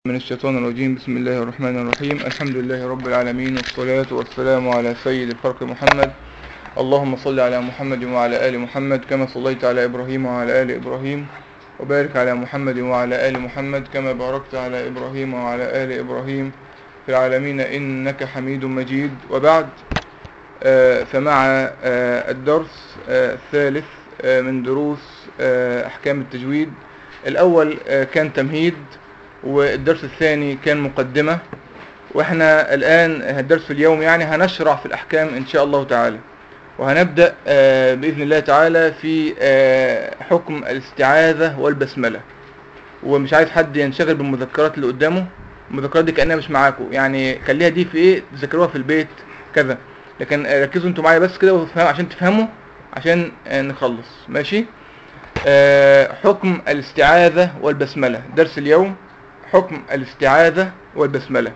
من الشيطان الرجيم بسم الله الرحمن الرحيم الحمد لله رب العالمين والصلاة والسلام على سيد الخلق محمد اللهم صل على محمد وعلى آل محمد كما صليت على إبراهيم وعلى آل إبراهيم وبارك على محمد وعلى آل محمد كما باركت على إبراهيم وعلى آل إبراهيم في العالمين إنك حميد مجيد وبعد آه، فمع آه، الدرس آه، الثالث من دروس أحكام التجويد الأول كان تمهيد والدرس الثاني كان مقدمة واحنا الآن الدرس اليوم يعني هنشرع في الأحكام إن شاء الله تعالى وهنبدأ بإذن الله تعالى في حكم الاستعاذة والبسملة ومش عايز حد ينشغل بالمذكرات اللي قدامه المذكرات دي كأنها مش معاكم يعني خليها دي في ايه تذكروها في البيت كذا لكن ركزوا انتوا معايا بس كده عشان تفهموا عشان نخلص ماشي حكم الاستعاذة والبسملة درس اليوم حكم الاستعاذة والبسملة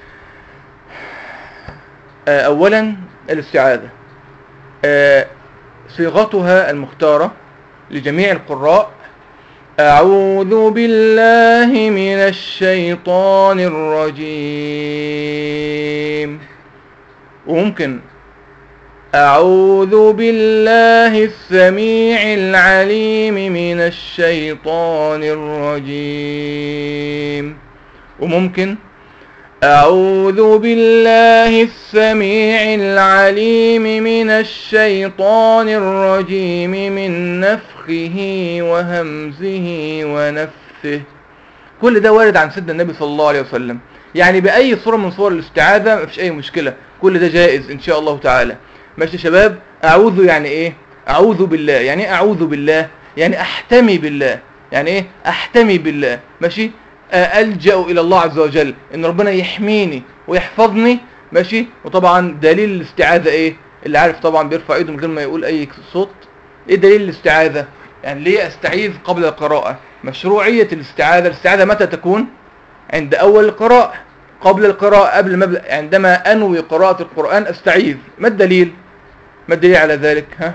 اولا الاستعاذة صيغتها المختارة لجميع القراء أعوذ بالله من الشيطان الرجيم وممكن أعوذ بالله السميع العليم من الشيطان الرجيم وممكن أعوذ بالله السميع العليم من الشيطان الرجيم من نفخه وهمزه ونفثه كل ده وارد عن سيدنا النبي صلى الله عليه وسلم يعني بأي صورة من صور الاستعاذة مفيش أي مشكلة كل ده جائز إن شاء الله تعالى ماشي يا شباب أعوذ يعني إيه أعوذ بالله يعني إيه أعوذ بالله يعني أحتمي بالله يعني إيه أحتمي بالله ماشي ألجأ إلى الله عز وجل إن ربنا يحميني ويحفظني ماشي وطبعا دليل الاستعاذة إيه اللي عارف طبعا بيرفع إيده من غير ما يقول أي صوت إيه دليل الاستعاذة يعني ليه أستعيذ قبل القراءة مشروعية الاستعاذة الاستعاذة متى تكون عند أول القراءة قبل القراءة قبل ما عندما أنوي قراءة القرآن أستعيذ ما الدليل ما الدليل على ذلك ها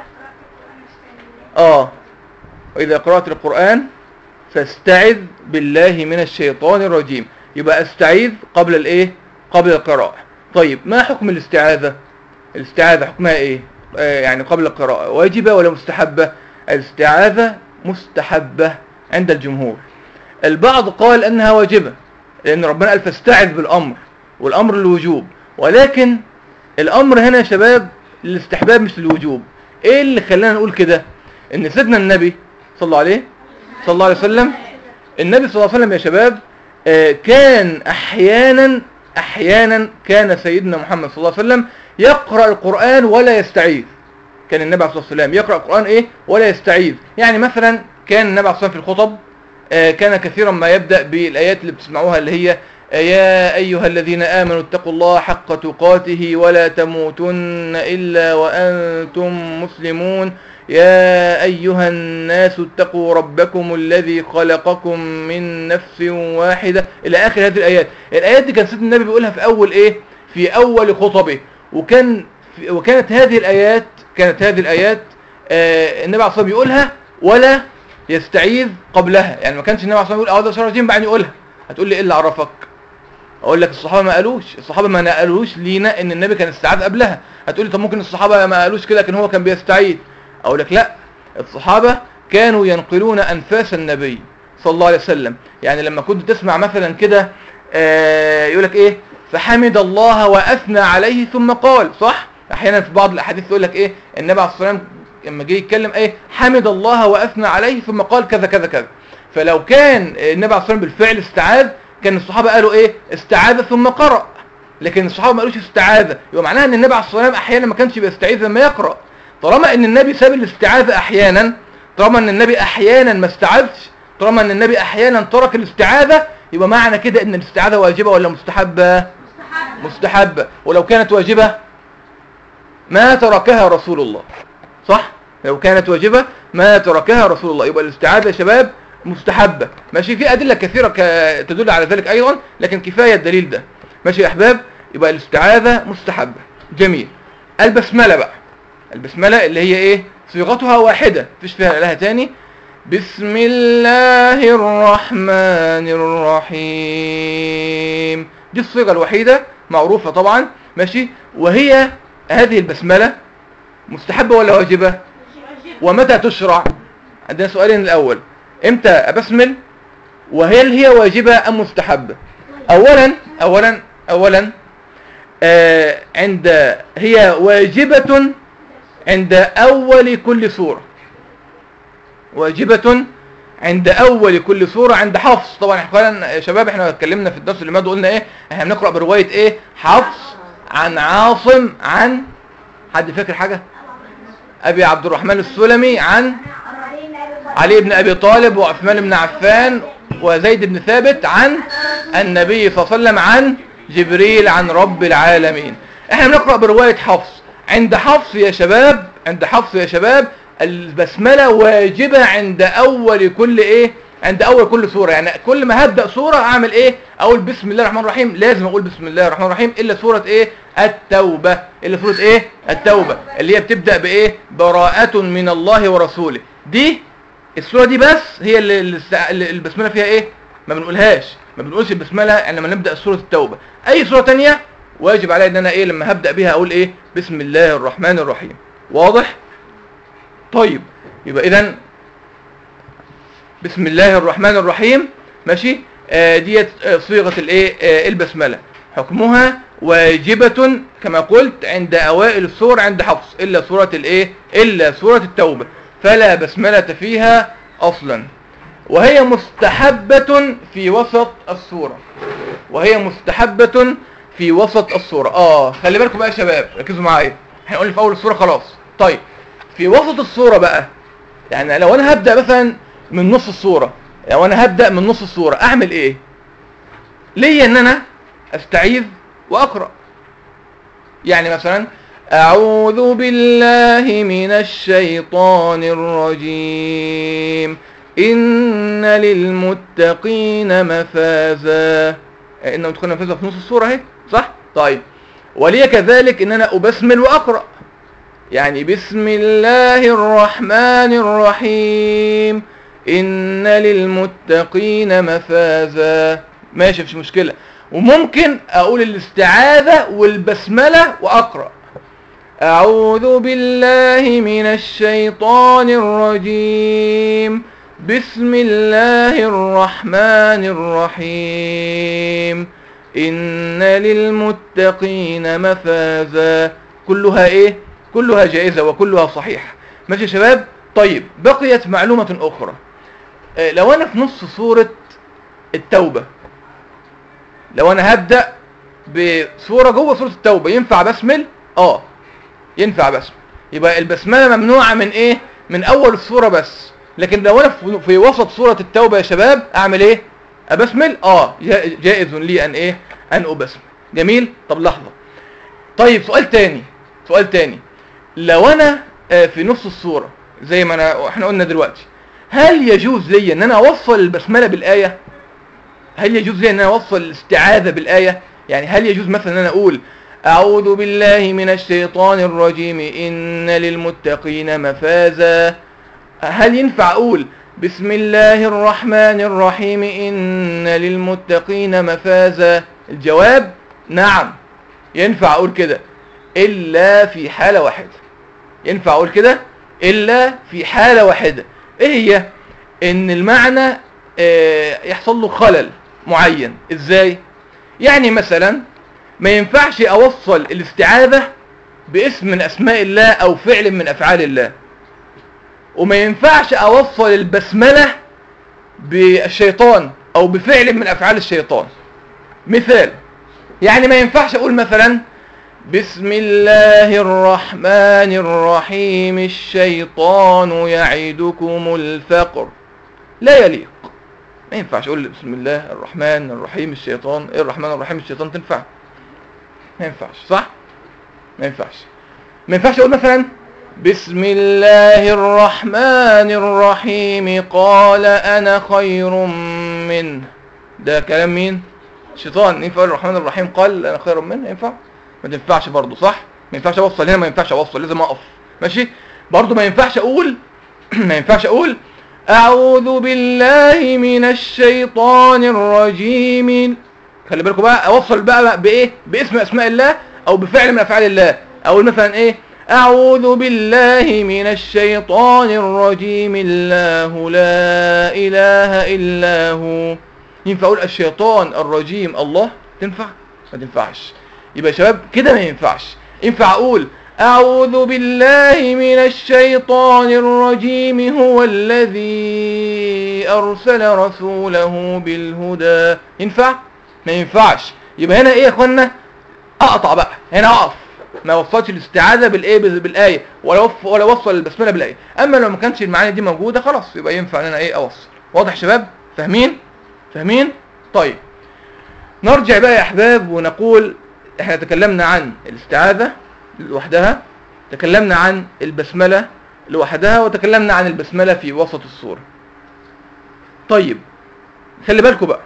آه وإذا قرأت القرآن فاستعذ بالله من الشيطان الرجيم يبقى استعيذ قبل الايه قبل القراءة طيب ما حكم الاستعاذة الاستعاذة حكمها ايه آه يعني قبل القراءة واجبة ولا مستحبة الاستعاذة مستحبة عند الجمهور البعض قال انها واجبة لان ربنا قال فاستعذ بالامر والامر الوجوب ولكن الامر هنا يا شباب للاستحباب مش للوجوب ايه اللي خلانا نقول كده ان سيدنا النبي صلى الله عليه صلى الله عليه وسلم النبي صلى الله عليه وسلم يا شباب كان احيانا احيانا كان سيدنا محمد صلى الله عليه وسلم يقرأ القرآن ولا يستعيذ كان النبي عليه الصلاة والسلام يقرأ القرآن ايه ولا يستعيذ يعني مثلا كان النبي عليه الصلاة والسلام في الخطب كان كثيرا ما يبدأ بالآيات اللي بتسمعوها اللي هي يا أيها الذين آمنوا اتقوا الله حق تقاته ولا تموتن إلا وأنتم مسلمون يا أيها الناس اتقوا ربكم الذي خلقكم من نفس واحدة إلى آخر هذه الآيات الآيات دي كان سيدنا النبي بيقولها في أول إيه في أول خطبه وكان في وكانت هذه الآيات كانت هذه الآيات آه النبي عليه الصلاة والسلام يقولها ولا يستعيذ قبلها يعني ما كانش النبي عليه الصلاة والسلام يقول أعوذ بالله بعدين يقولها هتقول لي إيه اللي عرفك اقول لك الصحابه ما قالوش الصحابه ما نقلوش لينا ان النبي كان استعاذ قبلها هتقول لي طب ممكن الصحابه ما قالوش كده لكن هو كان بيستعيذ اقول لك لا الصحابه كانوا ينقلون انفاس النبي صلى الله عليه وسلم يعني لما كنت تسمع مثلا كده آه يقول لك ايه فحمد الله واثنى عليه ثم قال صح احيانا في بعض الاحاديث يقول لك ايه النبي عليه الصلاه والسلام لما جه يتكلم ايه حمد الله واثنى عليه ثم قال كذا كذا كذا فلو كان النبي عليه الصلاه والسلام بالفعل استعاذ كان الصحابة قالوا ايه استعاذ ثم قرأ لكن الصحابة ما قالوش استعاذة يبقى معناها ان النبي عليه الصلاة والسلام احيانا ما كانش بيستعيذ لما يقرأ طالما ان النبي ساب الاستعاذة احيانا طالما ان النبي احيانا ما استعاذش طالما ان النبي احيانا ترك الاستعاذة يبقى معنى كده ان الاستعاذة واجبة ولا مستحبة مستحبة, مستحبة. ولو كانت واجبة ما تركها رسول الله صح لو كانت واجبة ما تركها رسول الله يبقى الاستعاذة يا شباب مستحبة ماشي في أدلة كثيرة تدل على ذلك أيضا لكن كفاية الدليل ده ماشي يا أحباب يبقى الاستعاذة مستحبة جميل البسملة بقى البسملة اللي هي إيه صيغتها واحدة مفيش فيها لها تاني بسم الله الرحمن الرحيم دي الصيغة الوحيدة معروفة طبعا ماشي وهي هذه البسملة مستحبة ولا واجبة ومتى تشرع عندنا سؤالين الأول امتى أبسمل وهل هي واجبة أم مستحبة أولا أولا أولا آه عند هي واجبة عند أول كل سورة واجبة عند أول كل سورة عند حفص طبعا احنا يا شباب احنا اتكلمنا في الدرس اللي ماذا قلنا ايه احنا بنقرأ برواية ايه حفص عن عاصم عن حد فاكر حاجة أبي عبد الرحمن السلمي عن علي بن أبي طالب وعثمان بن عفان وزيد بن ثابت عن النبي صلى الله عليه وسلم عن جبريل عن رب العالمين احنا بنقرأ برواية حفص عند حفص يا شباب عند حفص يا شباب البسملة واجبة عند أول كل إيه عند أول كل سورة يعني كل ما هبدأ سورة أعمل إيه أقول بسم الله الرحمن الرحيم لازم أقول بسم الله الرحمن الرحيم إلا سورة إيه التوبة إلا سورة إيه التوبة اللي هي بتبدأ بإيه براءة من الله ورسوله دي السورة دي بس هي اللي اللي البسملة فيها إيه ما بنقولهاش ما بنقولش البسملة يعني لما نبدأ سورة التوبة أي سورة تانية واجب علي ان انا ايه لما هبدأ بيها اقول ايه بسم الله الرحمن الرحيم واضح طيب يبقى اذا بسم الله الرحمن الرحيم ماشي آه ديت آه صيغة الايه آه البسملة حكمها واجبة كما قلت عند اوائل السور عند حفص الا سورة الايه الا سورة التوبة فلا بسملة فيها اصلا وهي مستحبة في وسط السورة وهي مستحبة في وسط الصورة اه خلي بالكم بقى يا شباب ركزوا معايا احنا قلنا في اول الصورة خلاص طيب في وسط الصورة بقى يعني لو انا هبدأ مثلا من نص الصورة لو انا هبدأ من نص الصورة اعمل ايه ليا ان انا استعيذ واقرأ يعني مثلا اعوذ بالله من الشيطان الرجيم ان للمتقين مفازا ان متقين مفازا في نص الصورة اهي صح طيب ولي كذلك ان انا ابسمل واقرأ يعني بسم الله الرحمن الرحيم ان للمتقين مفازا ماشي مفيش مشكلة وممكن اقول الاستعاذة والبسملة واقرأ اعوذ بالله من الشيطان الرجيم بسم الله الرحمن الرحيم إن للمتقين مفازا كلها إيه كلها جائزة وكلها صحيحة ماشي يا شباب طيب بقيت معلومة أخرى آه لو أنا في نص سورة التوبة لو أنا هبدأ بسورة جوه سورة التوبة ينفع بسمل آه ينفع بسمل يبقى البسملة ممنوعة من إيه من أول السورة بس لكن لو أنا في وسط سورة التوبة يا شباب أعمل إيه أبسمل آه جائز لي أن إيه أن أبسمل جميل طب لحظة طيب سؤال تاني سؤال تاني لو أنا في نص الصورة زي ما أنا احنا قلنا دلوقتي هل يجوز لي أن أنا أوصل البسملة بالآية هل يجوز لي أن أنا أوصل الاستعاذة بالآية يعني هل يجوز مثلا أن أنا أقول أعوذ بالله من الشيطان الرجيم إن للمتقين مفازا هل ينفع أقول بسم الله الرحمن الرحيم إن للمتقين مفازا الجواب نعم ينفع أقول كده إلا في حالة واحدة ينفع أقول كده إلا في حالة واحدة إيه هي إن المعنى يحصل له خلل معين إزاي يعني مثلا ما ينفعش أوصل الاستعاذة باسم من أسماء الله أو فعل من أفعال الله وما ينفعش اوصل البسملة بالشيطان او بفعل من افعال الشيطان مثال يعني ما ينفعش اقول مثلا بسم الله الرحمن الرحيم الشيطان يعدكم الفقر لا يليق ما ينفعش اقول بسم الله الرحمن الرحيم الشيطان ايه الرحمن الرحيم الشيطان تنفع ما ينفعش صح ما ينفعش ما ينفعش اقول مثلا بسم الله الرحمن الرحيم قال أنا خير منه ده كلام مين الشيطان ينفع الرحمن الرحيم قال أنا خير منه ينفع ما تنفعش برضه صح ما ينفعش أوصل هنا ما ينفعش أوصل لازم أقف ماشي برضه ما ينفعش أقول ما ينفعش أقول أعوذ بالله من الشيطان الرجيم خلي بالكم بقى أوصل بقى بإيه باسم أسماء الله أو بفعل من أفعال الله أو مثلا إيه أعوذ بالله من الشيطان الرجيم الله لا إله إلا هو ينفع أقول الشيطان الرجيم الله تنفع ما تنفعش يبقى يا شباب كده ما ينفعش ينفع أقول أعوذ بالله من الشيطان الرجيم هو الذي أرسل رسوله بالهدى ينفع ما ينفعش يبقى هنا إيه يا أخوانا أقطع بقى هنا أقف ما وصلش الاستعاذة بالإيه بالآية ولا وف ولا وصل البسملة بالآية أما لو ما كانش المعاني دي موجودة خلاص يبقى ينفع ان انا إيه أوصل واضح يا شباب فاهمين فاهمين طيب نرجع بقى يا أحباب ونقول احنا تكلمنا عن الاستعاذة لوحدها تكلمنا عن البسملة لوحدها وتكلمنا عن البسملة في وسط السورة طيب خلي بالكم بقى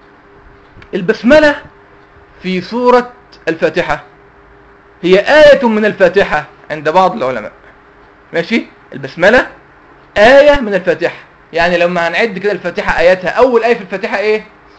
البسملة في سورة الفاتحة هي آية من الفاتحة عند بعض العلماء ماشي البسملة آية من الفاتحة يعني لما هنعد كده الفاتحة آياتها أول آية في الفاتحة إيه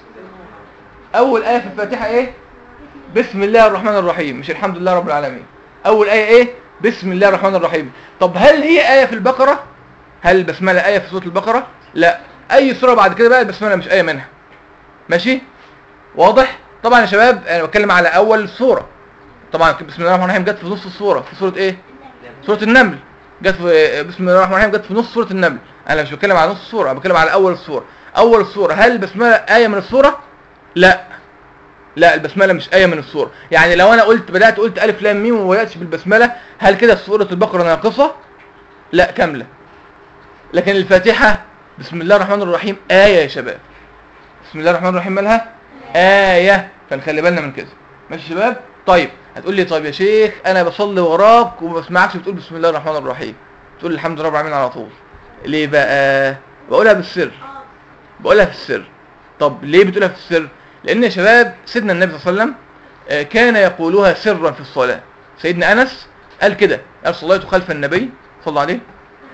أول آية في الفاتحة إيه بسم الله الرحمن الرحيم مش الحمد لله رب العالمين أول آية إيه بسم الله الرحمن الرحيم طب هل هي آية في البقرة هل البسملة آية في سورة البقرة لا أي سورة بعد كده بقى البسملة مش آية منها ماشي واضح طبعا يا شباب انا بتكلم على اول السوره طبعا بسم الله الرحمن الرحيم جت في نص السوره في سوره ايه سوره النمل جت في بسم الله الرحمن الرحيم جت في نص سوره النمل انا مش بتكلم على نص السوره انا بتكلم على اول السوره اول السوره هل البسمله ايه من السوره لا لا البسمله مش ايه من السوره يعني لو انا قلت بدات قلت الف لام ميم وما بداتش بالبسمله هل كده سوره البقره ناقصه لا كامله لكن الفاتحه بسم الله الرحمن الرحيم ايه يا شباب بسم الله الرحمن الرحيم مالها آية فنخلي بالنا من كده ماشي يا شباب طيب هتقول لي طيب يا شيخ انا بصلي وراك وما بسمعكش بتقول بسم الله الرحمن الرحيم تقول الحمد لله رب العالمين على طول ليه بقى بقولها بالسر بقولها في السر طب ليه بتقولها في السر لان يا شباب سيدنا النبي صلى الله عليه وسلم آه، كان يقولها سرا في الصلاة سيدنا انس قال كده قال صليت خلف النبي صلى الله عليه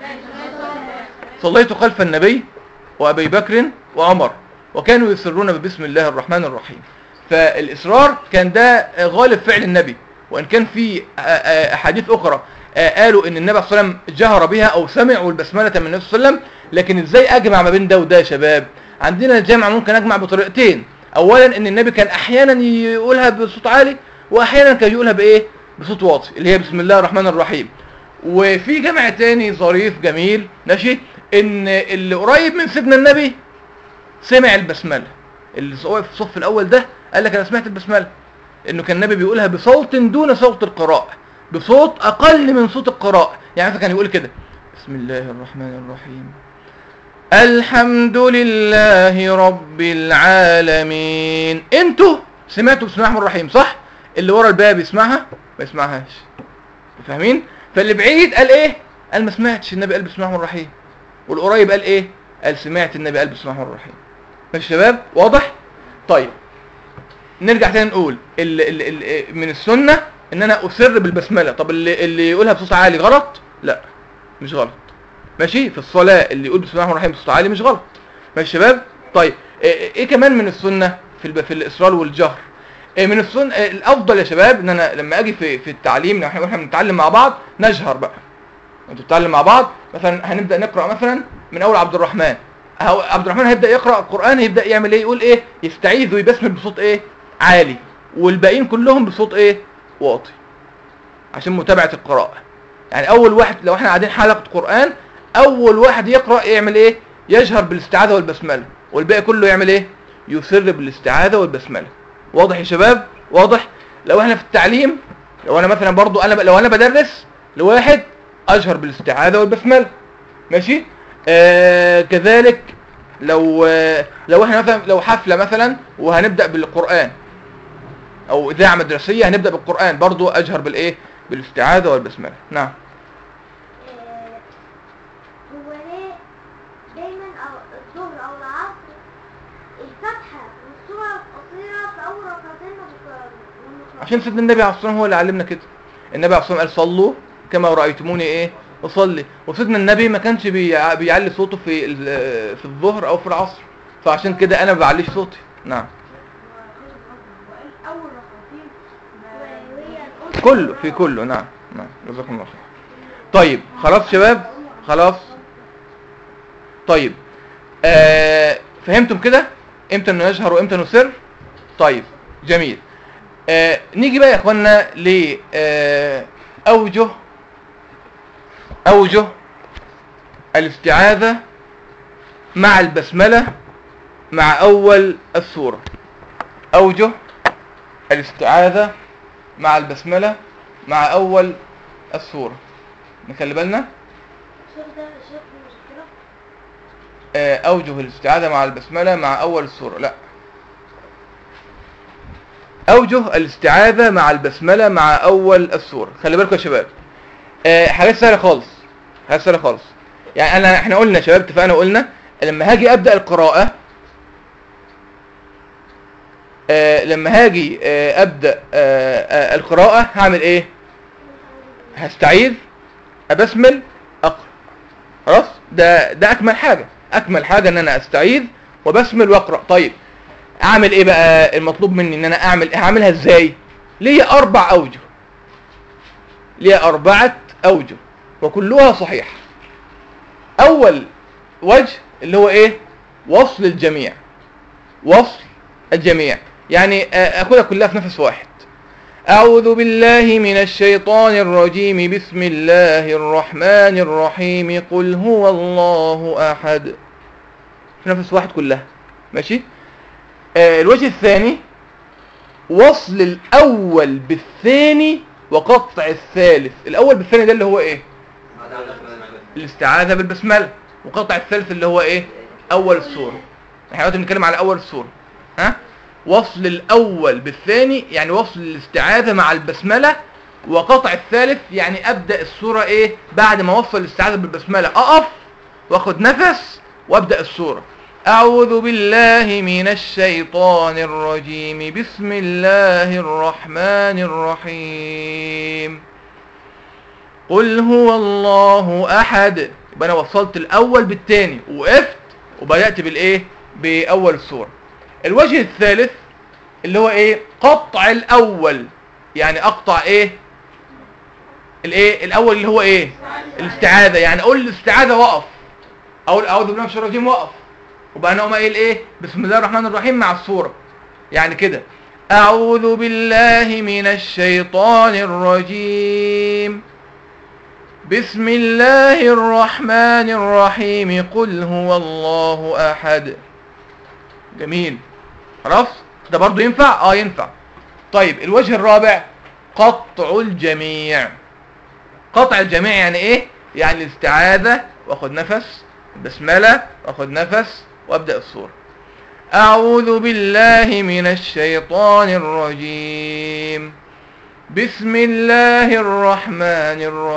صليت خلف النبي وابي بكر وعمر وكانوا يسرون ببسم الله الرحمن الرحيم فالإصرار كان ده غالب فعل النبي وإن كان في أحاديث أخرى قالوا إن النبي صلى الله عليه وسلم جهر بها أو سمعوا البسملة من النبي صلى الله عليه وسلم لكن إزاي أجمع ما بين ده وده يا شباب عندنا الجامعة ممكن أجمع بطريقتين أولا إن النبي كان أحيانا يقولها بصوت عالي وأحيانا كان يقولها بإيه بصوت واطي اللي هي بسم الله الرحمن الرحيم وفي جمع تاني ظريف جميل ماشي ان اللي قريب من سيدنا النبي سمع البسمله اللي واقف في الصف الاول ده قال لك انا سمعت البسمله انه كان النبي بيقولها بصوت دون صوت القراءه بصوت اقل من صوت القراءه يعني مثلا كان يقول كده بسم الله الرحمن الرحيم الحمد لله رب العالمين انتوا سمعتوا بسم الله الرحمن الرحيم صح اللي ورا الباب يسمعها ما يسمعهاش فاهمين فاللي بعيد قال ايه قال ما سمعتش النبي قال بسم الله الرحمن الرحيم والقريب قال ايه قال سمعت النبي قال بسم الله الرحمن الرحيم ماشي شباب واضح طيب نرجع تاني نقول ال ال ال من السنة ان انا اسر بالبسملة طب اللي, اللي يقولها بصوت عالي غلط لا مش غلط ماشي في الصلاة اللي يقول بسم الله الرحمن الرحيم بصوت عالي مش غلط ماشي شباب طيب ايه, إيه كمان من السنة في الب... في الاصرار والجهر إيه من السنة إيه الافضل يا شباب ان انا لما اجي في في التعليم لو احنا بنتعلم مع بعض نجهر بقى انتوا بتتعلم مع بعض مثلا هنبدا نقرا مثلا من اول عبد الرحمن أهو عبد الرحمن هيبدا يقرا القران هيبدا يعمل ايه يقول ايه يستعيذ ويبسمل بصوت ايه عالي والباقيين كلهم بصوت ايه واطي عشان متابعه القراءه يعني اول واحد لو احنا قاعدين حلقه قران اول واحد يقرا يعمل ايه يجهر بالاستعاذه والبسمله والباقي كله يعمل ايه يسر بالاستعاذه والبسمله واضح يا شباب واضح لو احنا في التعليم لو انا مثلا برضو انا لو انا بدرس لواحد اجهر بالاستعاذه والبسمله ماشي آه كذلك لو آه لو احنا مثلا لو حفله مثلا وهنبدا بالقران او اذاعه مدرسيه هنبدا بالقران برضو اجهر بالايه بالاستعاذه والبسمله نعم هو ليه دايما أو الظهر او العصر الفتحة والسورة القصيرة في اول ركعتين ما بتقراش عشان سيدنا النبي عليه الصلاه والسلام هو اللي علمنا كده النبي عليه الصلاه والسلام قال صلوا كما رايتموني ايه اصلي وسيدنا النبي ما كانش بيع- بيعلي صوته في ال- في الظهر او في العصر فعشان كده انا ما بعليش صوتي نعم وقال اول ركعتين ما- وهي الأم كله في كله نعم نعم جزاكم الله خير طيب خلاص شباب خلاص طيب آه فهمتم كده امتى انه يجهر وامتى انه سر طيب جميل آه نيجي بقى يا اخوانا ل آه اوجه اوجه الاستعاذة مع البسملة مع اول السورة اوجه الاستعاذة مع البسملة مع أول السورة نخلي بالنا شوف ده شوف المشكلة آه، أوجه الاستعاذة مع البسملة مع أول السورة لا أوجه الاستعاذة مع البسملة مع أول السورة خلي بالكم يا شباب آه، حاجات سهلة خالص حاجات سهلة خالص يعني أنا احنا قلنا يا شباب اتفقنا وقلنا لما هاجي أبدأ القراءة آه، لما هاجي آه، أبدأ آه، آه، القراءة هعمل إيه هستعيذ ابسمل اقرا خلاص ده ده اكمل حاجه اكمل حاجه ان انا استعيذ وبسمل واقرا طيب اعمل ايه بقى المطلوب مني ان انا اعمل هعملها ازاي ليا اربع اوجه ليا اربعه اوجه وكلها صحيحه اول وجه اللي هو ايه وصل الجميع وصل الجميع يعني آه، اخدها كلها في نفس واحد أعوذ بالله من الشيطان الرجيم بسم الله الرحمن الرحيم قل هو الله أحد في نفس واحد كلها ماشي آه الوجه الثاني وصل الأول بالثاني وقطع الثالث الأول بالثاني ده اللي هو إيه الاستعاذة بالبسملة وقطع الثالث اللي هو إيه أول السورة احنا دلوقتي بنتكلم على أول السورة ها وصل الأول بالثاني يعني وصل الاستعاذة مع البسملة وقطع الثالث يعني أبدأ السورة إيه بعد ما وصل الاستعاذة بالبسملة أقف وأخد نفس وأبدأ السورة أعوذ بالله من الشيطان الرجيم بسم الله الرحمن الرحيم قل هو الله أحد يبقى أنا وصلت الأول بالتاني وقفت وبدأت بالإيه بأول السورة الوجه الثالث اللي هو ايه قطع الاول يعني اقطع ايه الايه الاول اللي هو ايه الاستعاذه يعني اقول الاستعاذه وقف اقول اعوذ بالله من الشيطان الرجيم وقف وبقى انا اقوم قايل ايه بسم الله الرحمن الرحيم مع السوره يعني كده اعوذ بالله من الشيطان الرجيم بسم الله الرحمن الرحيم قل هو الله احد جميل خلاص ده برضو ينفع اه ينفع طيب الوجه الرابع قطع الجميع قطع الجميع يعني ايه يعني الاستعاذة واخد نفس بسملة واخد نفس وابدأ السورة اعوذ بالله من الشيطان الرجيم بسم الله الرحمن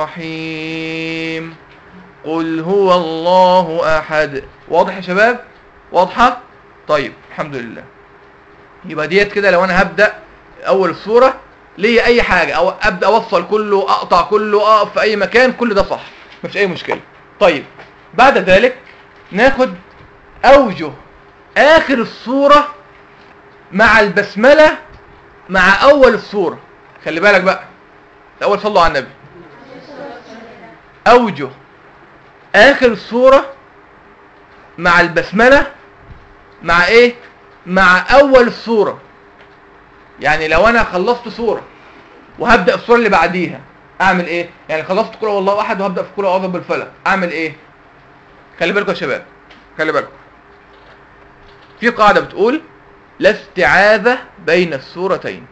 الرحيم قل هو الله احد واضح يا شباب واضحة طيب الحمد لله يبقى ديت كده لو انا هبدأ اول الصورة ليا اي حاجة او ابدأ اوصل كله اقطع كله اقف في اي مكان كل ده صح مفيش اي مشكلة طيب بعد ذلك ناخد اوجه اخر الصورة مع البسملة مع اول الصورة خلي بالك بقى الاول صلوا على النبي اوجه اخر الصورة مع البسملة مع ايه مع اول الصورة يعني لو انا خلصت صورة وهبدأ الصورة اللي بعديها اعمل ايه يعني خلصت قول هو الله احد وهبدأ في قول اعوذ بالفلق اعمل ايه خلي بالكم يا شباب خلي بالكم في قاعدة بتقول لا استعاذة بين السورتين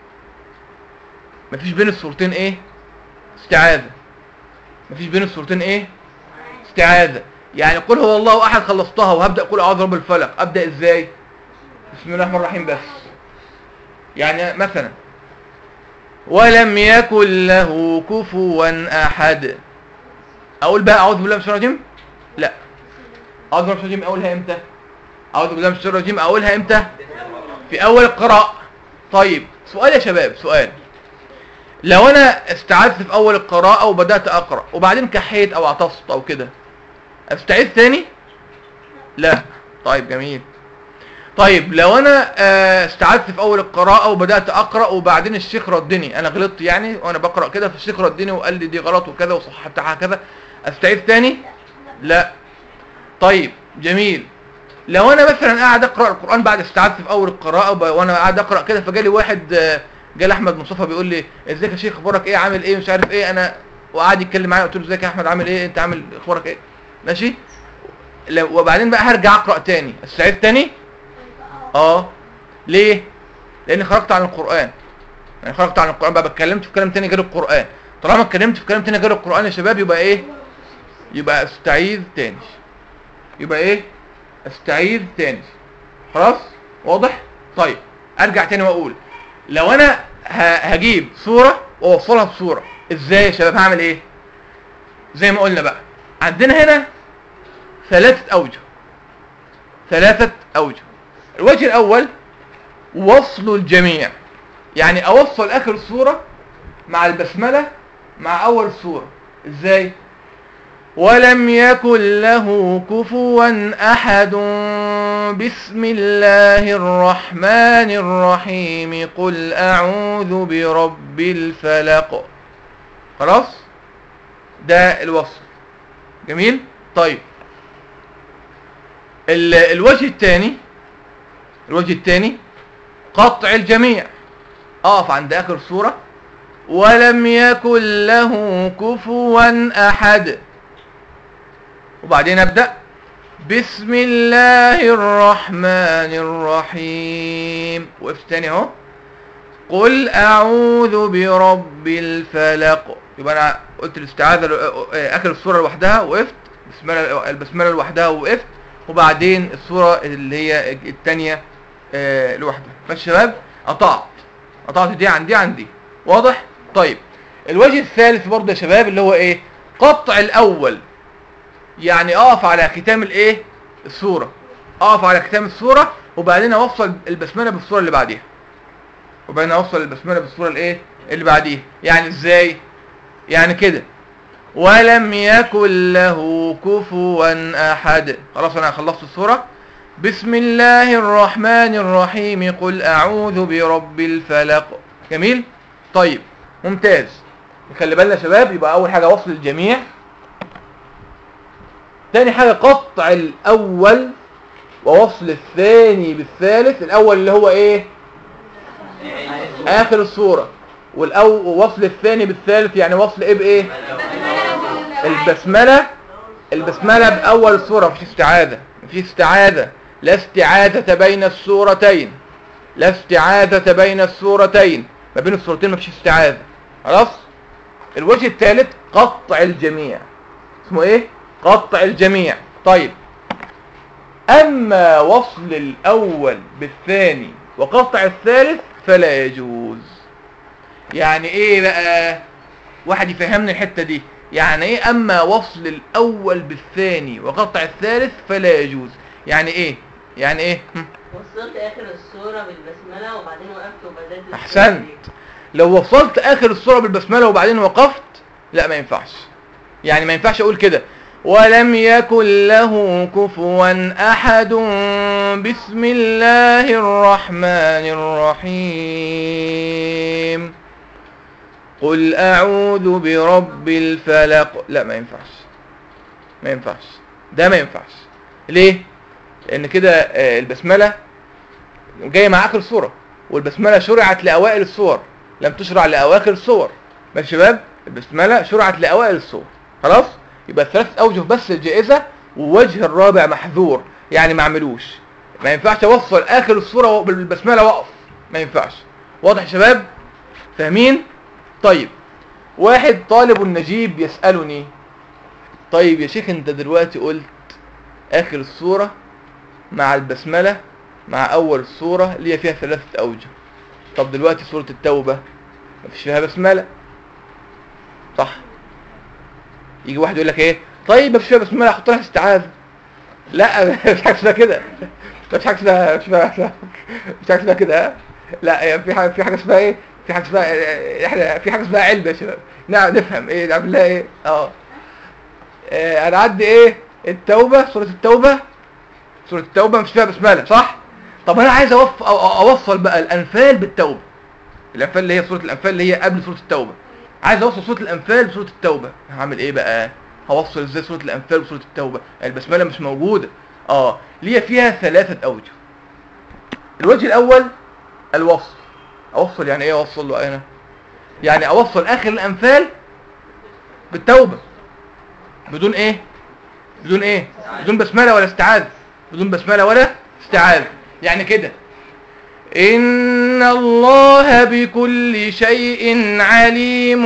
مفيش بين السورتين ايه استعاذة مفيش بين السورتين ايه استعاذة يعني قل هو الله احد خلصتها وهبدا اقول اعوذ برب الفلق ابدا ازاي بسم الله الرحمن الرحيم بس يعني مثلا ولم يكن له كفوا احد اقول بقى اعوذ بالله من الشيطان الرجيم لا اعوذ بالله من الشيطان الرجيم اقولها امتى اعوذ بالله من الشيطان الرجيم اقولها امتى في اول القراءه طيب سؤال يا شباب سؤال لو انا استعذت في اول القراءة وبدأت اقرأ وبعدين كحيت او عطست او كده استعيذ ثاني لا طيب جميل طيب لو انا آه، استعذت في اول القراءة وبدأت اقرأ وبعدين الشيخ ردني انا غلطت يعني وانا بقرأ كده فالشيخ ردني وقال لي دي غلط وكذا وصححتها كذا استعيذ ثاني لا طيب جميل لو انا مثلا قاعد اقرا القران بعد استعدت في اول القراءه وب- وانا قاعد اقرا كده فجالي واحد آه، جالي احمد مصطفى بيقول لي ازيك يا شيخ اخبارك ايه عامل ايه مش عارف ايه انا وقعد يتكلم معايا قلت له ازيك يا احمد عامل ايه انت عامل اخبارك ايه ماشي لو- وبعدين بقى هرجع اقرا تاني استعيد تاني اه ليه لان خرجت عن القران يعني خرجت عن القران بقى اتكلمت في كلام تاني غير القران طالما اتكلمت في كلام تاني غير القران يا شباب يبقى ايه يبقى استعيذ تاني يبقى ايه استعيذ تاني خلاص واضح طيب ارجع تاني واقول لو انا ه- هجيب صورة واوصلها بصورة ازاي يا شباب هعمل ايه زي ما قلنا بقى عندنا هنا ثلاثة اوجه ثلاثة اوجه الوجه الاول وصل الجميع يعني اوصل اخر الصورة مع البسملة مع اول الصورة ازاي ولم يكن له كفوا احد بسم الله الرحمن الرحيم قل اعوذ برب الفلق خلاص ده الوصف جميل طيب ال- الوجه الثاني الوجه الثاني قطع الجميع اقف عند اخر سوره ولم يكن له كفوا احد وبعدين ابدا بسم الله الرحمن الرحيم وقفت تاني اهو قل اعوذ برب الفلق يبقى انا قلت الاستعاذه لو- اخر السوره لوحدها وقفت بسمله البسمله لوحدها وقفت وبعدين السوره اللي هي الثانيه لوحدها ماشي يا شباب قطعت قطعت دي عن دي عن دي واضح طيب الوجه الثالث برضه يا شباب اللي هو ايه قطع الاول يعني اقف على ختام الايه السوره اقف على ختام السوره وبعدين اوصل البسمله بالسوره اللي بعديها وبعدين اوصل البسمله بالسوره الايه اللي بعديها يعني ازاي يعني كده ولم يكن له كفوا احد خلاص انا خلصت السوره بسم الله الرحمن الرحيم قل اعوذ برب الفلق جميل طيب ممتاز خلي بالنا يا شباب يبقى اول حاجه وصل الجميع تاني حاجة قطع الأول ووصل الثاني بالثالث الأول اللي هو إيه آخر الصورة والأو ووصل الثاني بالثالث يعني وصل إيه بإيه البسملة البسملة بأول الصورة مفيش استعاذة مفيش استعاذة لا استعاذة بين السورتين لا استعاذة بين السورتين ما بين السورتين مفيش استعاذة خلاص الوجه الثالث قطع الجميع اسمه ايه قطع الجميع طيب اما وصل الاول بالثاني وقطع الثالث فلا يجوز يعني ايه بقى واحد يفهمني الحتة دي يعني ايه اما وصل الاول بالثاني وقطع الثالث فلا يجوز يعني ايه يعني ايه هم؟ وصلت اخر السورة بالبسملة وبعدين وقفت وبدأت السورة احسنت دي. لو وصلت اخر السورة بالبسملة وبعدين وقفت لا ما ينفعش يعني ما ينفعش اقول كده ولم يكن له كفوا احد بسم الله الرحمن الرحيم قل اعوذ برب الفلق لا ما ينفعش ما ينفعش ده ما ينفعش ليه لان كده آه، البسملة جاية مع اخر السورة والبسملة شرعت لأوائل الصور لم تشرع لأواخر الصور ماشي يا شباب البسملة شرعت لأوائل الصور خلاص يبقى الثلاث أوجه بس الجائزة ووجه الرابع محذور يعني ما عملوش ما ينفعش أوصل آخر الصورة بالبسملة وأقف ما ينفعش واضح يا شباب فاهمين طيب واحد طالب نجيب يسألني طيب يا شيخ انت دلوقتي قلت آخر الصورة مع البسملة مع أول الصورة اللي هي فيها ثلاثة أوجه طب دلوقتي سورة التوبة مفيش فيها بسملة صح يجي واحد يقول لك ايه طيب مفيش فيها بسملة احط لها استعاذة لا مش حاجة اسمها كده مش حاجة اسمها مش حاجة مش حاجة اسمها كده ها؟ لا يعني في حاجة في حاجة اسمها ايه في حاجه اسمها احنا في حاجه اسمها علبه يا شباب نعم نفهم ايه نعمل لها ايه اه آه، هنعدي ايه التوبه سوره التوبه سوره التوبه مش فيها بسمله صح طب انا عايز أوف... أو- أو- اوصل بقى الانفال بالتوبه الانفال اللي هي سوره الانفال اللي هي قبل سوره التوبه عايز اوصل سوره الانفال بسوره التوبه هعمل ايه بقى هوصل ازاي سوره الانفال بسوره التوبه البسمله مش موجوده اه ليا فيها ثلاثه اوجه الوجه الاول الوصل اوصل يعني ايه اوصل له انا يعني اوصل اخر الانفال بالتوبه بدون ايه بدون ايه بدون بسمله ولا استعاذ بدون بسمله ولا استعاذ يعني كده ان الله بكل شيء عليم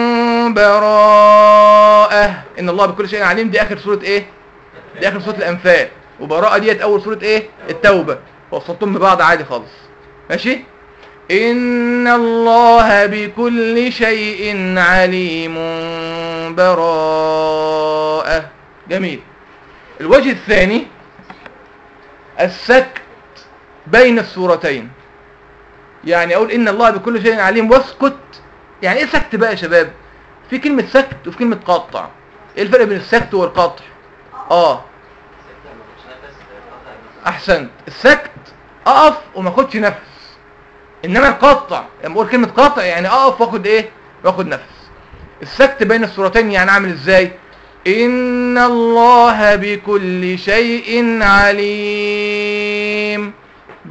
براءه ان الله بكل شيء عليم دي اخر سوره ايه دي اخر سوره الانفال وبراءه ديت اول سوره ايه التوبه وصلتهم ببعض عادي خالص ماشي إن الله بكل شيء عليم براءة جميل الوجه الثاني السكت بين السورتين يعني أقول إن الله بكل شيء عليم واسكت يعني إيه سكت بقى يا شباب في كلمة سكت وفي كلمة قطع إيه الفرق بين السكت والقطع آه أحسنت السكت أقف وما أخدش نفس انما القطع لما اقول كلمه قطع يعني اقف واخد ايه واخد نفس السكت بين السورتين يعني اعمل ازاي ان الله بكل شيء عليم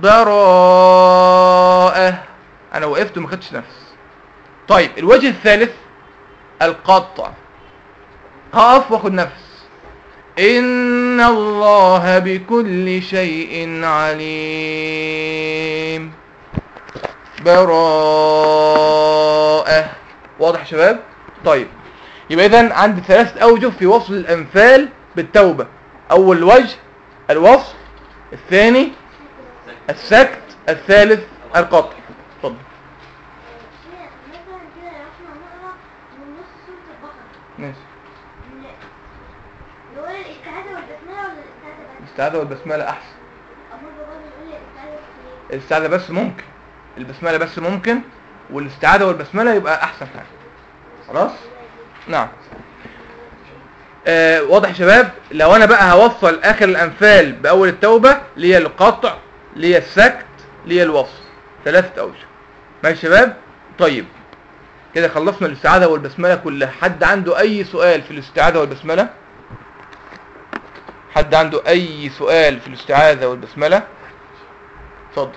براءه انا وقفت وما خدتش نفس طيب الوجه الثالث القطع هقف واخد نفس ان الله بكل شيء عليم براءة واضح يا شباب طيب يبقى اذا عندي ثلاثة اوجه في وصل الانفال بالتوبة اول وجه الوصل الثاني السكت الثالث القطع اتفضل مثلا كده لو احنا نقرا من نص سورة البقرة ماشي نقول الاستعاذة والبسملة ولا الاستعاذة بس؟ الاستعاذة والبسملة احسن أمال بابا بيقول لي الاستعاذة بس ليه؟ الاستعاذة بس ممكن البسملة بس ممكن والاستعاذة والبسملة يبقى احسن حاجة خلاص نعم آه واضح يا شباب لو انا بقى هوصل اخر الانفال باول التوبة ليا القطع ليا السكت ليا الوصل ثلاثة اوجه ماشي يا شباب طيب كده خلصنا الاستعاذة والبسملة كلها حد عنده اي سؤال في الاستعاذة والبسملة حد عنده اي سؤال في الاستعاذة والبسملة اتفضل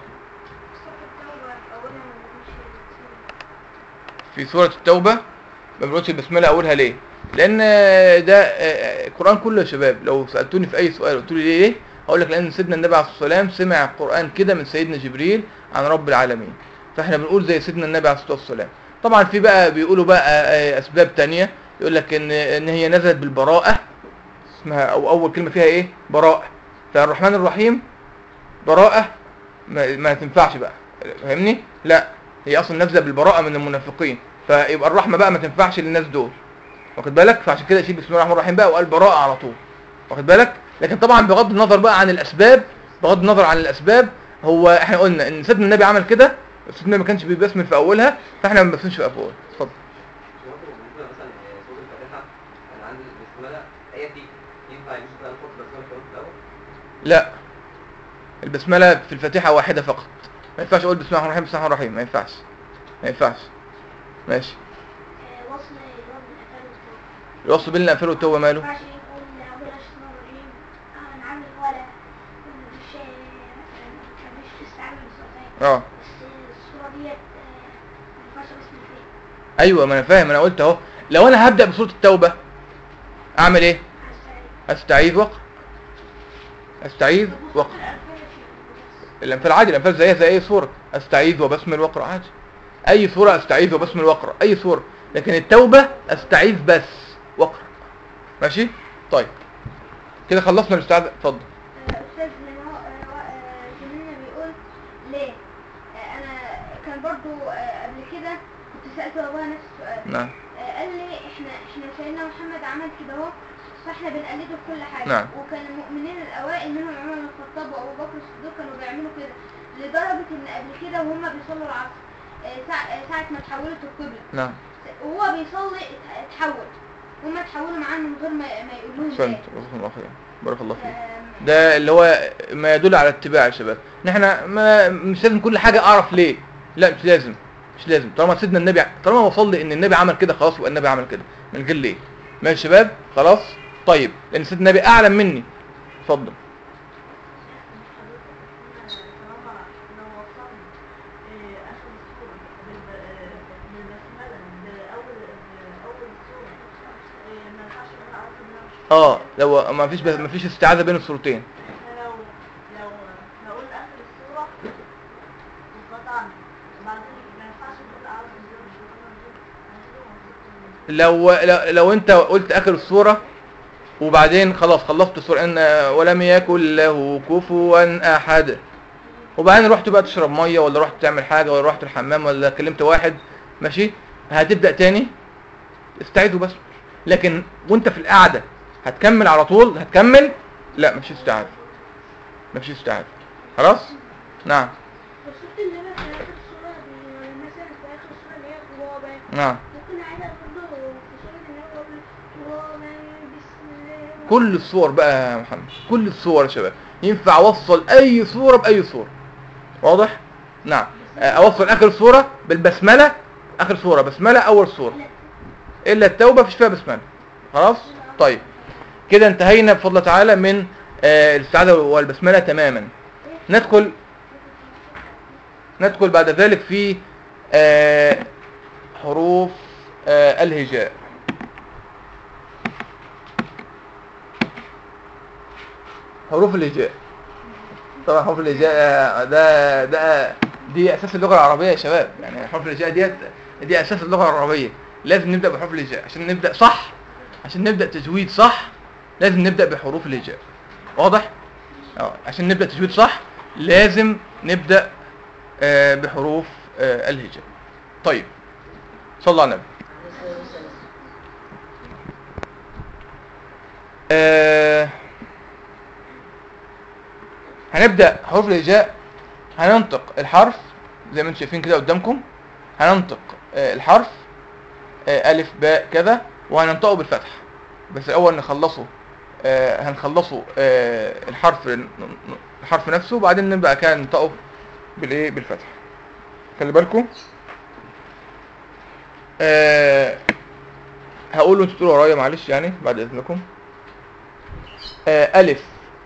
في سورة التوبة ما بنقولش البسملة أولها ليه؟ لأن ده آه، القرآن كله يا شباب لو سألتوني في أي سؤال قلت لي ليه؟ هقول لك لأن سيدنا النبي عليه الصلاة والسلام سمع القرآن كده من سيدنا جبريل عن رب العالمين فاحنا بنقول زي سيدنا النبي عليه الصلاة والسلام طبعا في بقى بيقولوا بقى آه، أسباب تانية يقول لك إن إن هي نزلت بالبراءة اسمها أو أول كلمة فيها إيه؟ براءة فالرحمن الرحيم براءة ما, ما تنفعش بقى فاهمني؟ لا هي اصلا نازله بالبراءه من المنافقين فيبقى الرحمه بقى ما تنفعش للناس دول واخد بالك فعشان كده يشيل بسم الله الرحمن الرحيم بقى وقال براءه على طول واخد بالك لكن طبعا بغض النظر بقى عن الاسباب بغض النظر عن الاسباب هو احنا قلنا ان سيدنا النبي عمل كده سيدنا النبي ما كانش بيبسمل في اولها فاحنا ما بنبسمش في اولها اتفضل برضه بالنسبه مثلا صوت الفاتحه انا عندي البسمله الايه دي ينفع يجوز بقى نحط بسمله في الاول لا البسمله في الفاتحه واحده فقط ما ينفعش اقول بسم الله الرحمن الرحيم بسم الله الرحمن الرحيم ما ينفعش ما ينفعش ماشي آه، وصل الرب الأفعال والتوبة الوصل بين الانفال والتوبه ما ماله ينفعش يقول أقول الشيطان الرجيم آه، نعمل ولا مش مثلا مش استعمل الصوتين اه بس الصورة ديت آه، ما ينفعش بسم فيها ايوه ما انا فاهم انا قلت اهو لو انا هبدا بسوره التوبه اعمل ايه استعيذ واقرا استعيذ واقرا الانفال عادي الانفال زيها زي اي سوره استعيذ وبسمل واقرا عادي اي سوره استعيذ وبسمل واقرا اي سوره لكن التوبه استعيذ بس واقرا ماشي طيب كده خلصنا الاستعاذه اتفضل أستاذ هو زميلنا بيقول ليه آه، أنا كان برضو آه، قبل كده كنت سألت بابايا نفس السؤال نعم آه، قال لي احنا احنا سيدنا محمد عمل كده اهو فاحنا بنقلده في كل حاجه نعم. وكان المؤمنين الاوائل منهم عمر بن الخطاب وابو بكر الصديق كانوا بيعملوا كده لدرجه ان قبل كده وهم بيصلوا العصر آه، ساعة آه، ساعة ما تحولت القبلة نعم وهو بيصلي ات- اتحول هما اتحولوا معاه من غير ما ما يقولوا له احسنت ازاي جزاكم الله خير بارك الله فيك آم، ده اللي هو ما يدل على اتباع يا شباب نحن ما مش لازم كل حاجة اعرف ليه لا مش لازم مش لازم طالما سيدنا النبي طالما وصل لي ان النبي عمل كده خلاص يبقى النبي عمل كده من غير ليه ماشي يا شباب خلاص طيب لان سيدنا النبي اعلم مني اتفضل اه لو ما فيش ما فيش استعاذة بين الصورتين لو لو لو قلنا اخر الصورة وقطعنا وبعدين ما ينفعش نقول اعوذ بالله من الشيطان الرجيم لو لو, لو انت قلت اخر السورة وبعدين خلاص خلصت السورة ان ولم يكن له كفوا احد وبعدين رحت بقى تشرب مية ولا رحت تعمل حاجة ولا رحت الحمام ولا كلمت واحد ماشي هتبدأ تاني استعيدوا بس لكن وانت في القعدة هتكمل على طول هتكمل لا مفيش استعاذة مفيش استعاذة خلاص نعم وصلت اللي انا في اخر الصورة دي مثلا في اخر الصورة اللي هي غرابة نعم ممكن اعيدها برضه في صورة اللي هو قبل غرابة بسم الله كل الصور بقى يا محمد كل الصور يا شباب ينفع اوصل اي صورة باي صورة واضح نعم آه، اوصل اخر صورة بالبسملة اخر صورة بسملة اول صورة الا التوبة فيش فيها بسملة خلاص طيب كده انتهينا بفضل الله تعالى من آه، الاستعاذة والبسملة تماما ندخل ندخل بعد ذلك في آه، حروف آه، الهجاء حروف الهجاء طبعا حروف الهجاء آه، ده ده دي اساس اللغه العربيه يا شباب يعني حروف الهجاء ديت دي اساس اللغه العربيه لازم نبدا بحروف الهجاء عشان نبدا صح عشان نبدا تجويد صح لازم نبدا بحروف الهجاء واضح اه عشان نبدا تجويد صح لازم نبدا آه، بحروف آه، الهجاء طيب صلى على النبي آه، هنبدأ حروف الهجاء هننطق الحرف زي ما انتم شايفين كده قدامكم هننطق آه، الحرف آه، ألف باء كذا وهننطقه بالفتح بس الأول نخلصه آه، هنخلصه آه، الحرف الحرف نفسه وبعدين نبقى كده ننطقه بالايه بالفتح خلي بالكم آه، هقول انتوا تقولوا ورايا معلش يعني بعد اذنكم آه، ألف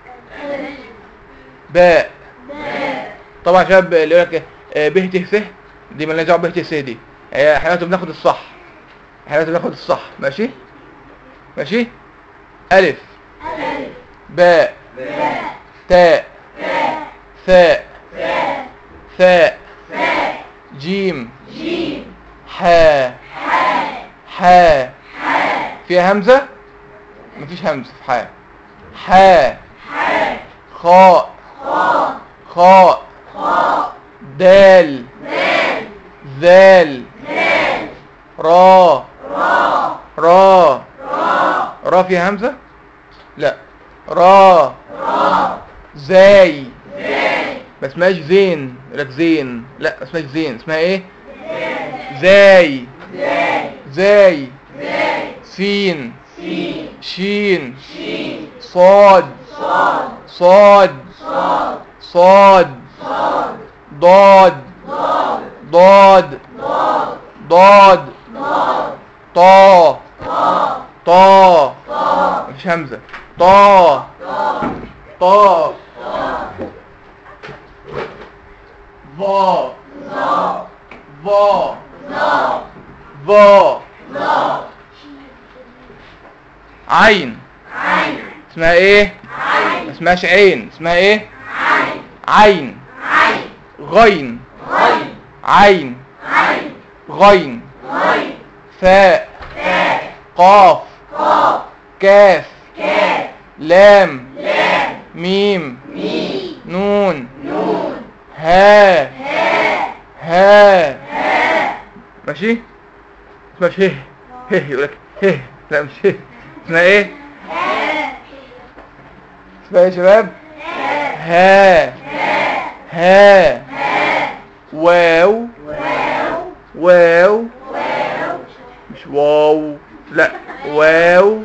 باء طبعا يا شباب اللي يقول لك آه، ب ت س دي مالناش دعوه ب ت س دي هي احنا دلوقتي بناخد الصح احنا دلوقتي بناخد الصح ماشي ماشي ألف باء تاء ثاء ثاء جيم حاء حاء فيها همزة مفيش همزة في حاء حاء خاء خاء دال ذال را را را فيها همزة لا را زاي ما اسمهاش زين لك زين لا ما اسمهاش زين اسمها ايه زاي زاي سين شين صاد صاد صاد ضاد ضاد ضاد طا طا مفيش همزة طا طا ظا ظا ظا عين اسمها ايه ما اسمهاش عين اسمها ايه عين غين عين غين فاء قاف كاف لام ميم نون ها ها ماشي اسمها شه هه يقول لك هه لا مش هه اسمها ايه اسمها ايه يا شباب ها ها واو واو مش واو لا واو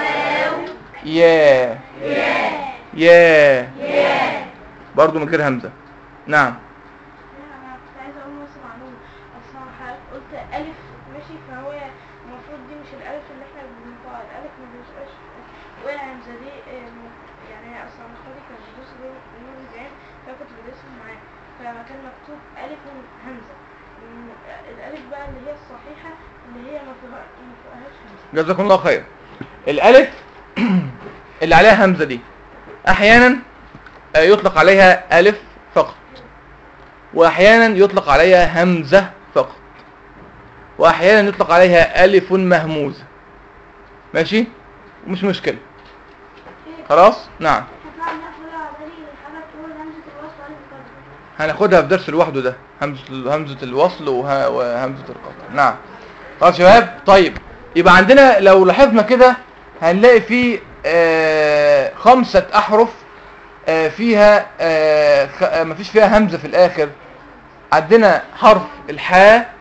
يا يا برضو من غير همزة نعم انا كنت عايزه اقول نفس المعلومه اصل أنا حضرتك قلت الف ماشي فهو المفروض دي مش الالف اللي احنا بننطقها الالف ما بيبقاش وقع همزه دي آه، م- يعني اصلا اخواتي كان بيدرس نور الزين فكنت بدرسهم معاه فلما كان مكتوب الف همزه م- الالف بقى اللي هي الصحيحه اللي هي ما فيها ما فيهاش همزه جزاكم الله خير الالف اللي عليها همزة دي احيانا آه، يطلق عليها الف فقط واحيانا يطلق عليها همزة فقط واحيانا يطلق عليها الف مهموزة ماشي مش مشكلة خلاص نعم هطلع نقفل على بالي الحاجة تقول همزة الوصل ألف القدر هناخدها في درس لوحده ده همزة همزة الوصل وه- وهمزة القطع نعم خلاص يا شباب طيب يبقى عندنا لو لاحظنا كده هنلاقي في آه خمسة أحرف آه فيها آه خ... آه مفيش فيها همزة في الآخر عندنا حرف الحاء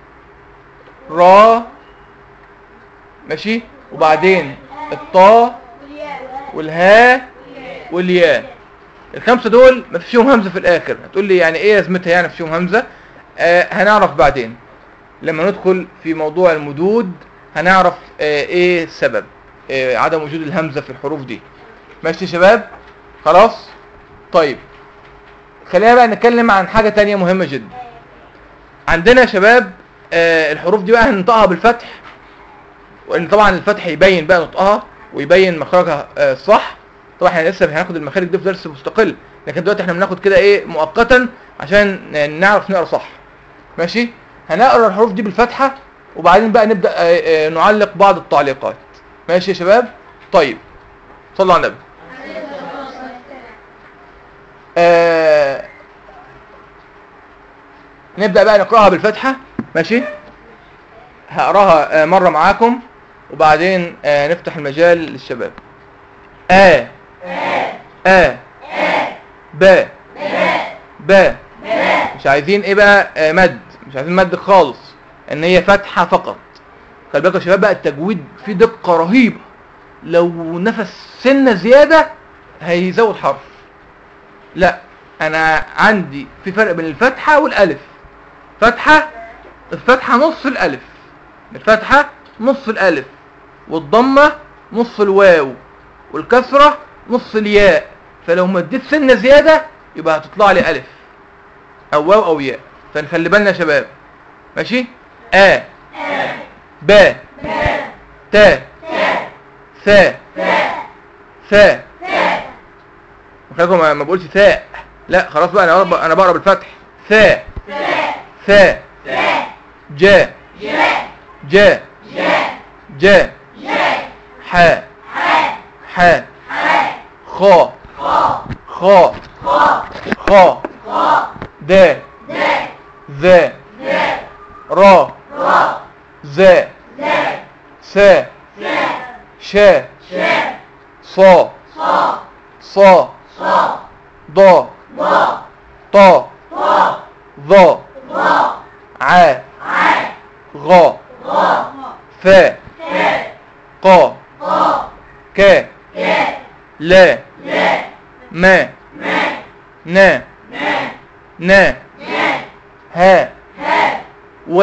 را ماشي وبعدين الطاء والهاء والياء الخمسة دول ما فيش فيهم همزة في الآخر هتقول لي يعني إيه لازمتها يعني في فيهم همزة آه هنعرف بعدين لما ندخل في موضوع المدود هنعرف آه إيه السبب آه عدم وجود الهمزة في الحروف دي ماشي يا شباب خلاص طيب خلينا بقى نتكلم عن حاجة تانية مهمة جدا عندنا يا شباب آه الحروف دي بقى هننطقها بالفتح وان طبعا الفتح يبين بقى نطقها ويبين مخرجها آه صح طبعا احنا لسه هناخد المخارج دي في درس مستقل لكن دلوقتي احنا بناخد كده ايه مؤقتا عشان نعرف نقرا صح ماشي هنقرا الحروف دي بالفتحه وبعدين بقى نبدا آه، آه، نعلق بعض التعليقات ماشي يا شباب طيب صلوا على النبي آه نبدا بقى نقراها بالفتحه ماشي هقراها آه، مره معاكم وبعدين آه، نفتح المجال للشباب آ آ ب ب مش عايزين ايه بقى آه، مد مش عايزين مد خالص ان هي فتحة فقط خلي بالكم يا شباب بقى التجويد فيه دقة رهيبة لو نفس سنة زيادة هيزود حرف لا انا عندي في فرق بين الفتحة والالف فتحة الفتحة نص الالف الفتحة نص الالف والضمة نص الواو والكسرة نص الياء فلو مديت سنة زيادة يبقى هتطلع لي ألف أو واو أو ياء فنخلي بالنا يا شباب ماشي آ ب تا ثا ثا خليكم ما ما بقولش ثاء لا خلاص بقى انا بقرا- انا بقرا بالفتح ثا ثا جا جا جا ح ح خا خا خا د ذا را ذا سا شا صا صا ضا طا ظا ع غا فا قا كا لا ما نا نا ها و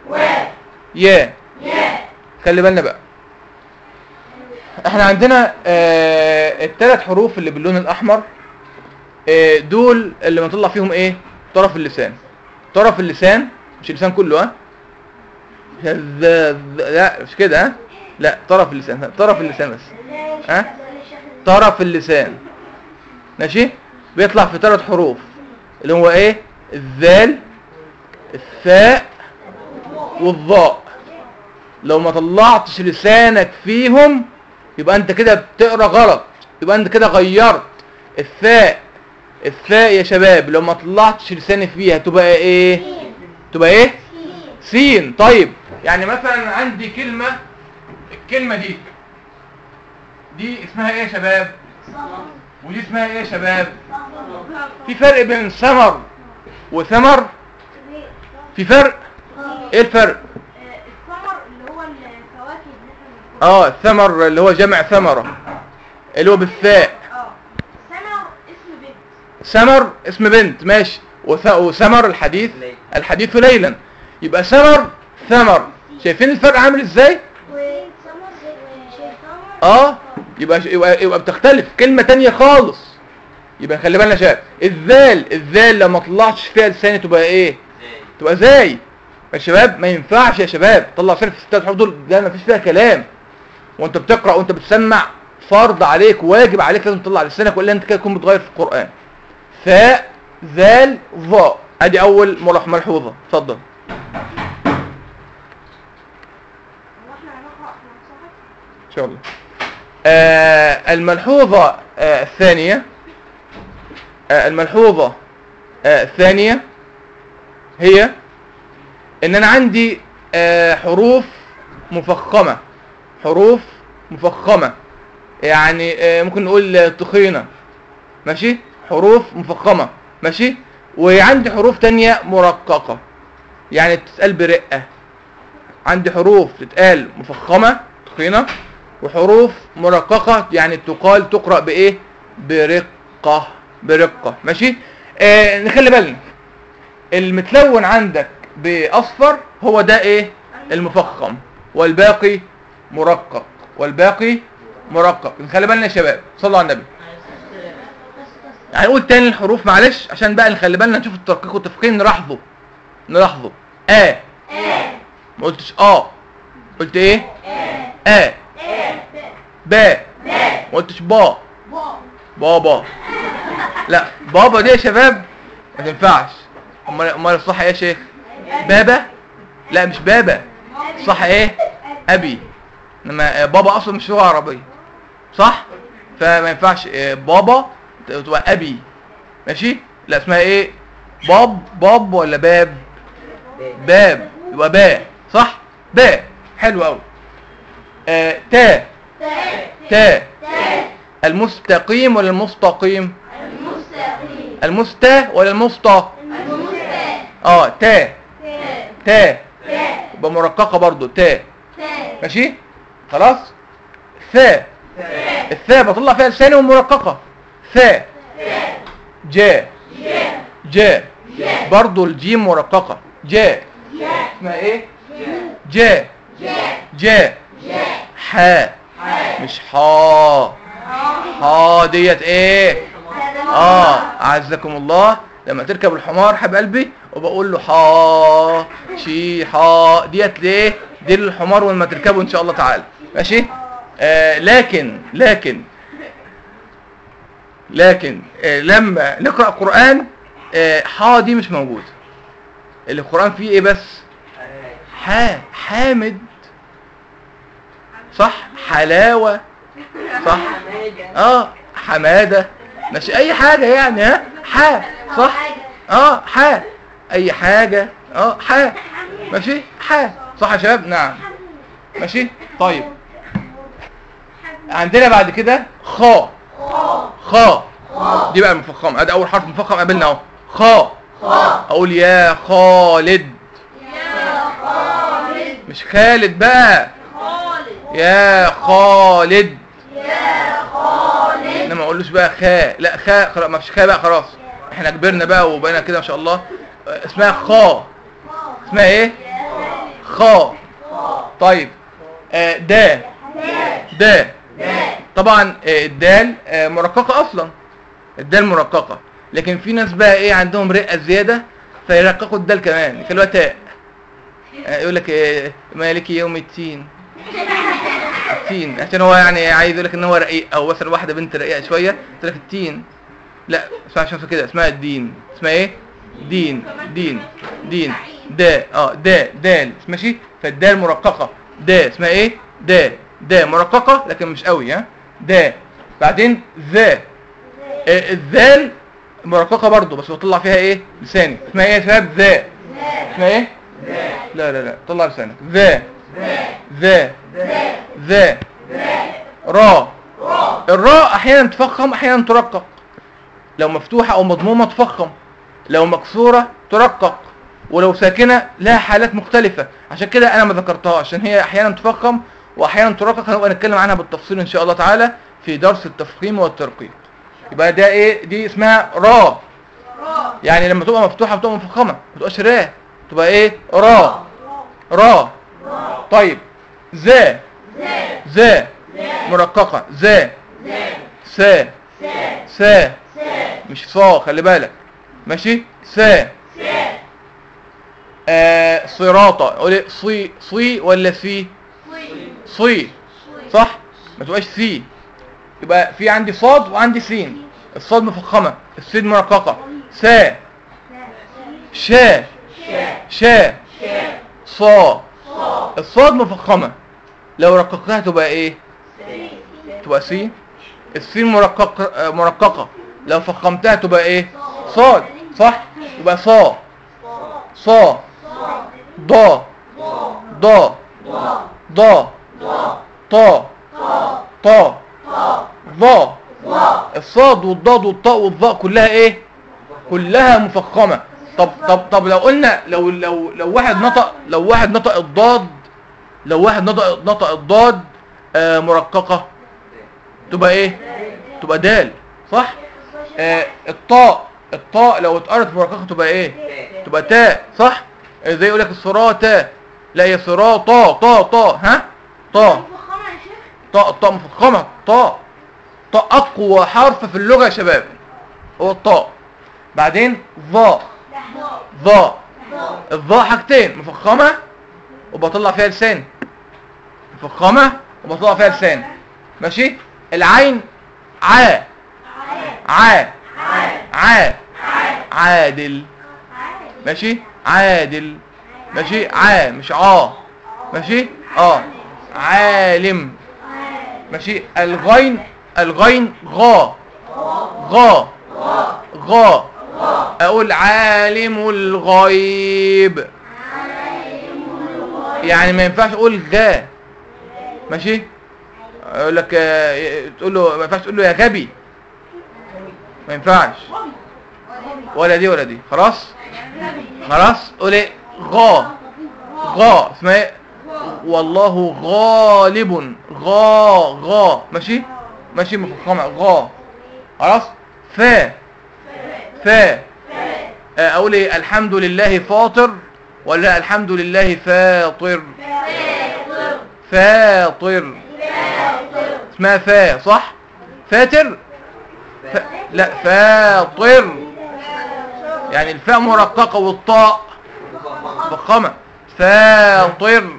يا خلي بالنا بقى احنا عندنا آه الثلاث حروف اللي باللون الاحمر آه دول اللي بنطلع فيهم ايه طرف اللسان طرف اللسان مش اللسان كله ها مش ذ- ذ- لا مش كده ها لا طرف اللسان طرف اللسان بس ها طرف اللسان ماشي بيطلع في ثلاث حروف اللي هو ايه الذال الثاء والظاء لو ما طلعتش لسانك فيهم يبقى انت كده بتقرا غلط يبقى انت كده غيرت الثاء الثاء يا شباب لو ما طلعتش لساني فيها تبقى ايه تبقى ايه سين طيب يعني مثلا عندي كلمة الكلمة دي دي اسمها ايه يا شباب ودي اسمها ايه يا شباب في فرق بين ثمر وثمر في فرق ايه الفرق آه، الثمر اللي هو الفواكه اللي احنا بناكلها اه الثمر اللي هو جمع ثمرة اللي هو بالثاء اه ثمر اسم بنت ثمر اسم بنت ماشي وث- وثمر الحديث ليل. الحديث ليلا يبقى ثمر ثمر شايفين الفرق عامل ازاي وسمر شيخ اه يبقى يبقى, يبقى بتختلف كلمة تانية خالص يبقى خلي بالنا يا شباب الذال الذال لو ما طلعتش فيها لساني تبقى ايه تبقى زي يا شباب ما ينفعش يا شباب طلع لسانك في الستات حروف دول ده ما فيش فيها كلام وانت بتقرا وانت بتسمع فرض عليك واجب عليك لازم تطلع لسانك والا انت كده تكون بتغير في القران فاء ذال ظاء ادي اول ملح- ملحوظه اتفضل هو احنا هنقرا في المصاحف ان شاء الله آه الملحوظة آه الثانية آه الملحوظة آه الثانية هي ان انا عندي آه حروف مفخمة حروف مفخمة يعني آه ممكن نقول تخينة ماشي حروف مفخمة ماشي وعندي حروف تانية مرققة يعني تتقال برقة عندي حروف تتقال مفخمة تخينة وحروف مرققة يعني تقال تقرأ بإيه برقة برقة ماشي آه نخلي بالنا المتلون عندك بأصفر هو ده إيه المفخم والباقي مرقق والباقي مرقق نخلي بالنا يا شباب صلوا على النبي هنقول تاني الحروف معلش عشان بقى نخلي بالنا نشوف الترقيق والتفخيم نلاحظه نلاحظه آ ما قلتش اه قلت ايه آ با ما قلتش با بابا لا بابا دي يا شباب ما تنفعش امال امال الصح ايه يا شيخ بابا لا مش بابا صح ايه ابي انما آه، بابا اصلا مش لغه عربيه صح فما ينفعش آه، بابا تبقى ابي ماشي لا اسمها ايه باب باب ولا باب باب يبقى با صح با حلو قوي آه تا تا المستقيم ولا المستقيم المستا ولا المسطى اه تا تا يبقى مرققه برضو تا ماشي خلاص ثا الثاء بطلع فيها لساني ومرققه ثا جا جا برضو الجيم مرققه جا اسمها ايه جا جا حا مش حا حا ديت ايه اه اعزكم الله لما تركب الحمار حب قلبي وبقول له حا شي حا ديت ليه دي للحمار ولما تركبه ان شاء الله تعالى ماشي آه لكن لكن لكن آه لما نقرأ قرآن آه حا دي مش موجود القرآن فيه ايه بس حا حامد صح حلاوة صح اه حمادة ماشي اي حاجة يعني ها حا صح اه حا اي حاجة اه حا ماشي حا صح يا شباب نعم ماشي طيب عندنا بعد كده خا خا دي بقى المفخم ادي اول حرف مفخم قابلنا اهو خا اقول يا خالد مش خالد بقى يا خالد انا ما اقولوش بقى خا لا خا خلاص ما فيش خا بقى خلاص احنا كبرنا بقى وبقينا كده ما شاء الله آه، اسمها خا اسمها ايه خا طيب آه دا دا طبعا آه، الدال آه، مرققة اصلا الدال مرققة لكن في ناس بقى ايه عندهم رقة زيادة فيرققوا الدال كمان يخلوها تاء آه، يقول لك آه، مالك يوم التين التين عشان هو يعني عايز يقول لك ان هو رقيق او مثلا واحده بنت رقيقه شويه تقول لك التين لا اسمها شوف كده اسمها الدين اسمها ايه دين دين دين دا اه دا دال ماشي فالدال مرققه دا اسمها ايه دا دا مرققه لكن مش قوي ها دا بعدين ذا آه، الذال مرققه برضو بس بطلع فيها ايه لساني اسمها ايه يا شباب ذا اسمها ايه لا لا لا طلع لسانك ذا ذا ذا را الراء احيانا تفخم احيانا ترقق لو مفتوحة او مضمومة تفخم لو مكسورة ترقق ولو ساكنة لها حالات مختلفة عشان كده انا ما ذكرتها عشان هي احيانا تفخم واحيانا ترقق هنبقى نتكلم عنها بالتفصيل ان شاء الله تعالى في درس التفخيم والترقيق يبقى ده ايه دي اسمها را يعني لما تبقى مفتوحة بتبقى مفخمة ما تبقاش را تبقى ايه را را طيب ذا ذا مرققة ذا سا سا مش صا خلي بالك ماشي سا آه صراطة قول إيه؟ صي صي ولا سي صي صح ما تبقاش سي يبقى في عندي صاد وعندي سين الصاد مفخمة السين مرققة سا شا شا صا الصاد مفخمة لو رققتها تبقى ايه تبقى سين السين مرقق آه، مرققة لو فخمتها تبقى ايه صاد صح يبقى صا صا ضا ضا ضا طا طا ضا الصاد والضاد والطاء والظاء كلها ايه كلها مفخمة طب طب طب لو قلنا لو لو لو واحد نطق لو واحد نطق الضاد لو واحد نطق نطق الضاد آه مرققة تبقى ايه تبقى دال صح آه الطاء الطاء لو اتقرت مرققة تبقى ايه تبقى تاء صح آه، زي يقول لك الصراطة لا هي صراطة طا طا ها طا مفخمة يا شيخ طاء الطاء مفخمة طاء طاء أقوى حرف في اللغة يا شباب هو الطاء بعدين ظاء ظاء الظاء حاجتين مفخمة وبطلع فيها لسان مفخمة وبطلع فيها لسان ماشي العين عا عا عا عادل ماشي عادل ماشي عا مش عا ماشي اه عالم ماشي الغين الغين غا غا غا اقول عالم الغيب يعني ما ينفعش اقول غا ماشي اقول لك آه، تقول له ما ينفعش تقول له يا غبي ما ينفعش ولا دي ولا دي خلاص خلاص قول ايه غا غا اسمها ايه والله غالب غا غا ماشي ماشي مفخمة غا خلاص فا فا آه، اقول ايه الحمد لله فاطر ولا الحمد لله فاطر فاطر اسمها فا صح فاتر ف... لا فاطر يعني الفاء مرققة والطاء مفخمة فاطر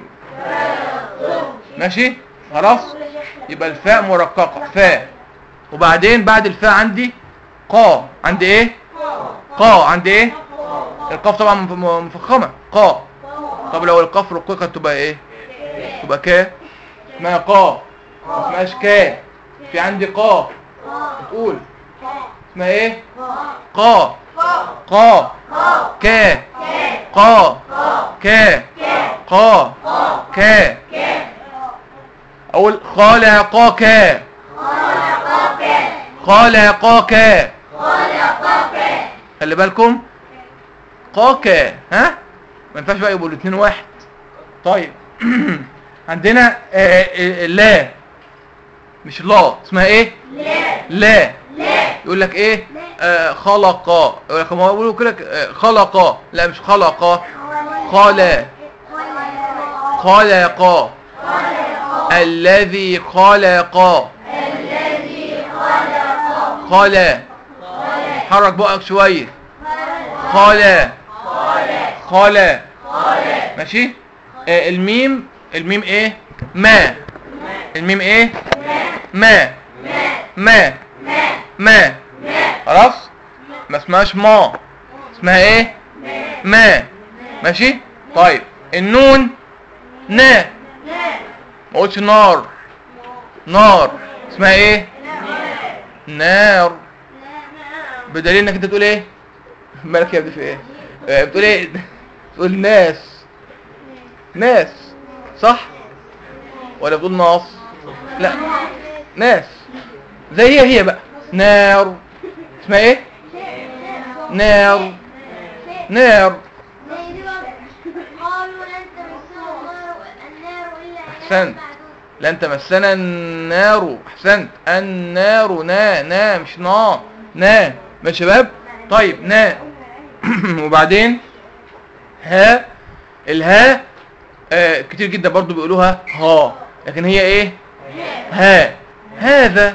ماشي خلاص يبقى الفاء مرققة فاء وبعدين بعد الفاء عندي قا عندي ايه قا عندي ايه القاف طبعا مف- مفخمة قا طب لو القاف رققت تبقى ايه تبقى كا اسمها قا ما اسمهاش كا في عندي قا تقول اسمها ايه قا قا كا قا كا قا كا اقول خلقك خلقك خلي بالكم قاك ها ما ينفعش بقى يبقوا الاثنين واحد طيب عندنا آه، آه، لا مش لا اسمها ايه لا يقول لك ايه آه خلق يقول لك ما بيقولوا كده آه، خلق لا مش خلق خلا خلق الذي خلق خلا حرك بقك شويه خلا خلا ماشي آه الميم الميم ايه ما الميم ايه ما ما ما خلاص ما اسمهاش ما اسمها ايه ما ماشي طيب النون نا ما قلتش نار نار اسمها ايه نار بدليل انك انت تقول ايه مالك يا ابني في ايه آه، بتقول ايه بتقول ناس ناس صح ولا بتقول ناس لا ناس زي هي هي بقى نار اسمها ايه نار نار احسنت لن تمسنا النار احسنت النار نا نا مش نا نا ماشي يا شباب طيب نا وبعدين ها الها آه كتير جدا برضو بيقولوها ها لكن هي ايه ها هذا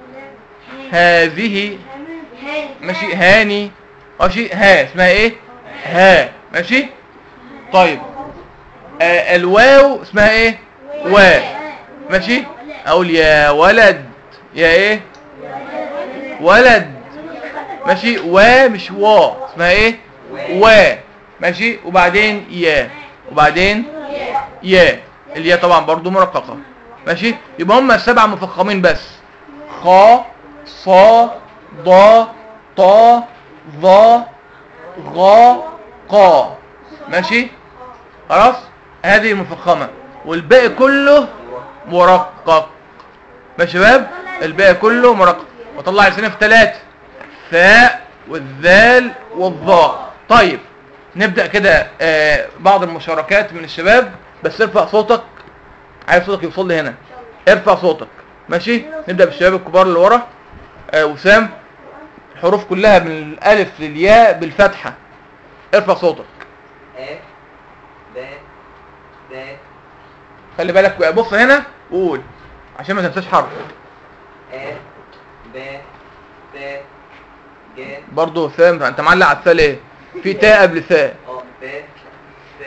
هذه ماشي هاني ماشي ها اسمها ايه ها ماشي طيب آه الواو اسمها ايه وا ماشي اقول يا ولد يا ايه ولد ماشي وا مش وا اسمها ايه وا ماشي وبعدين يا وبعدين يا الياء طبعا برضو مرققة ماشي يبقى هم السبع مفخمين بس خا صا ضا طا ظا غا قا ماشي خلاص هذه مفخمة والباقي كله مرقق ماشي يا شباب الباقي كله مرقق وطلع لسانه في ثلاثة فاء والذال والظاء طيب نبدأ كده آه بعض المشاركات من الشباب بس ارفع صوتك عايز صوتك يوصل لي هنا ارفع صوتك ماشي نبدأ بالشباب الكبار اللي ورا آه وسام الحروف كلها من الالف للياء بالفتحة ارفع صوتك ا ب ب خلي بالك بص هنا وقول عشان ما تنساش حرف ا ب ب ج برضه سام انت معلق على الثاء ليه في تاء قبل ثاء اه ب س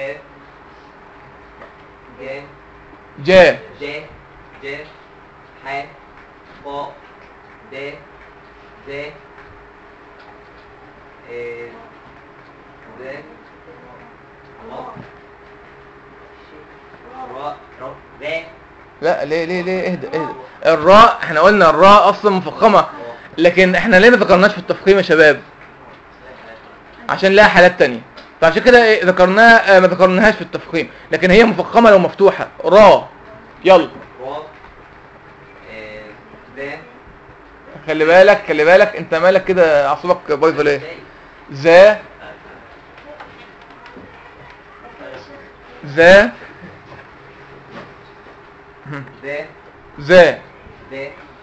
ج جاء ج ج ح ق د ز ا ز ر ر ر لا ليه ليه ليه اهدى اهدى الراء احنا قلنا الراء اصلا مفخمه لكن احنا ليه ما ذكرناش في التفخيم يا شباب عشان لها حالات تانية فعشان كده ايه ذكرناها آه، ما ذكرناهاش في التفخيم لكن هي مفخمه لو مفتوحه را يلا ر ا ز خلي بالك خلي بالك انت مالك كده اعصابك بايظه ليه ذا ذا ز ذا د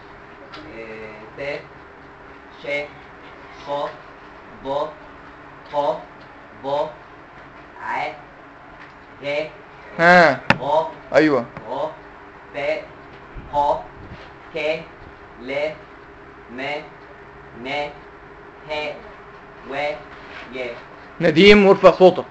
ت ش خ ض خ ض ع ج ها غ ايوه غ ب ق ك ل م ن ه و ي نديم وارفع صوتك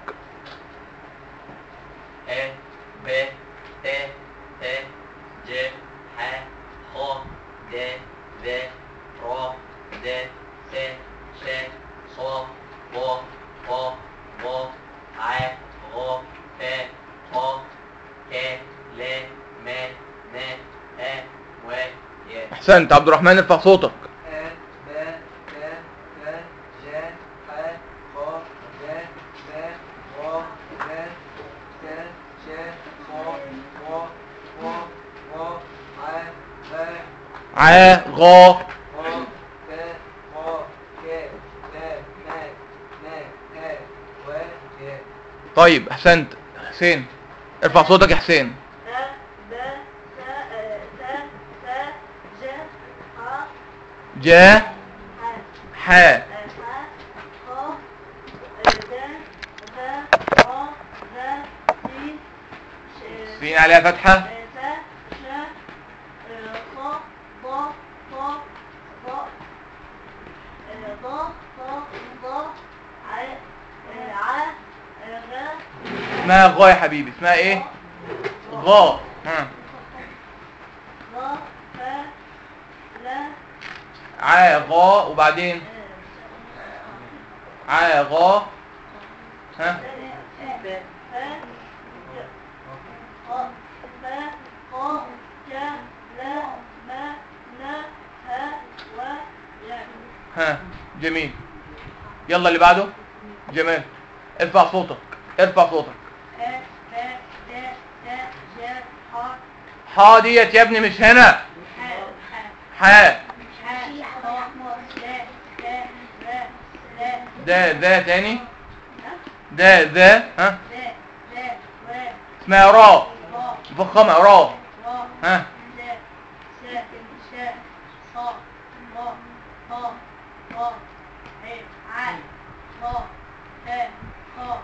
ا ب ت ت ج ح خ د ذ ر د س ش ص ض ط ض ع غ ف خ ك ل م ن ه و ي احسنت عبد الرحمن ارفع صوتك ا ب ت ت ج ح خ د ذ ر د س ش ص ض ط ض ع ف ع غا غ ف غ ك ل م ن ه و ي طيب احسنت حسين ارفع صوتك يا حسين ب ب ت ت ت ج ح جا ح ح سين عليها فتحة اسمها غا يا حبيبي اسمها ايه غا ها ع غا وبعدين ع غا ها ها جميل يلا اللي بعده جمال ارفع صوتك ارفع صوتك حا ديت يا ابني مش هنا حا ده ده تاني ده ده ها اسمها را مفخمة را را ها زاء ساء شاء صاء ضاء طاء راء عين عاء راء هاء خاء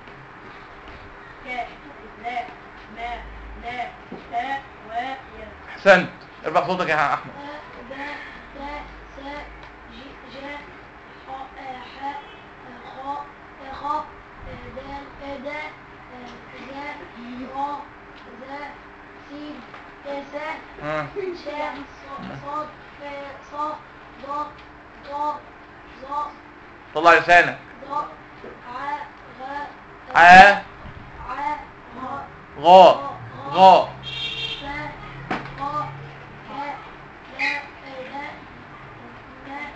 كاف لاء ماء لاء تاء واء ياء احسنت ارفع صوتك يا احمد باء تاء ساء ج- جاء حاء آه، حاء آه، خاء آه، خاء آه، دال آه، داء آه، زاء راء زاء سين تساء ها شاء ص- صاد فاء صاد ضاء ضاء ظاء طلع لسانك ضاء عاء غاء ع عاء غاء غا غا فاء قاء كاء لاء لاء لاء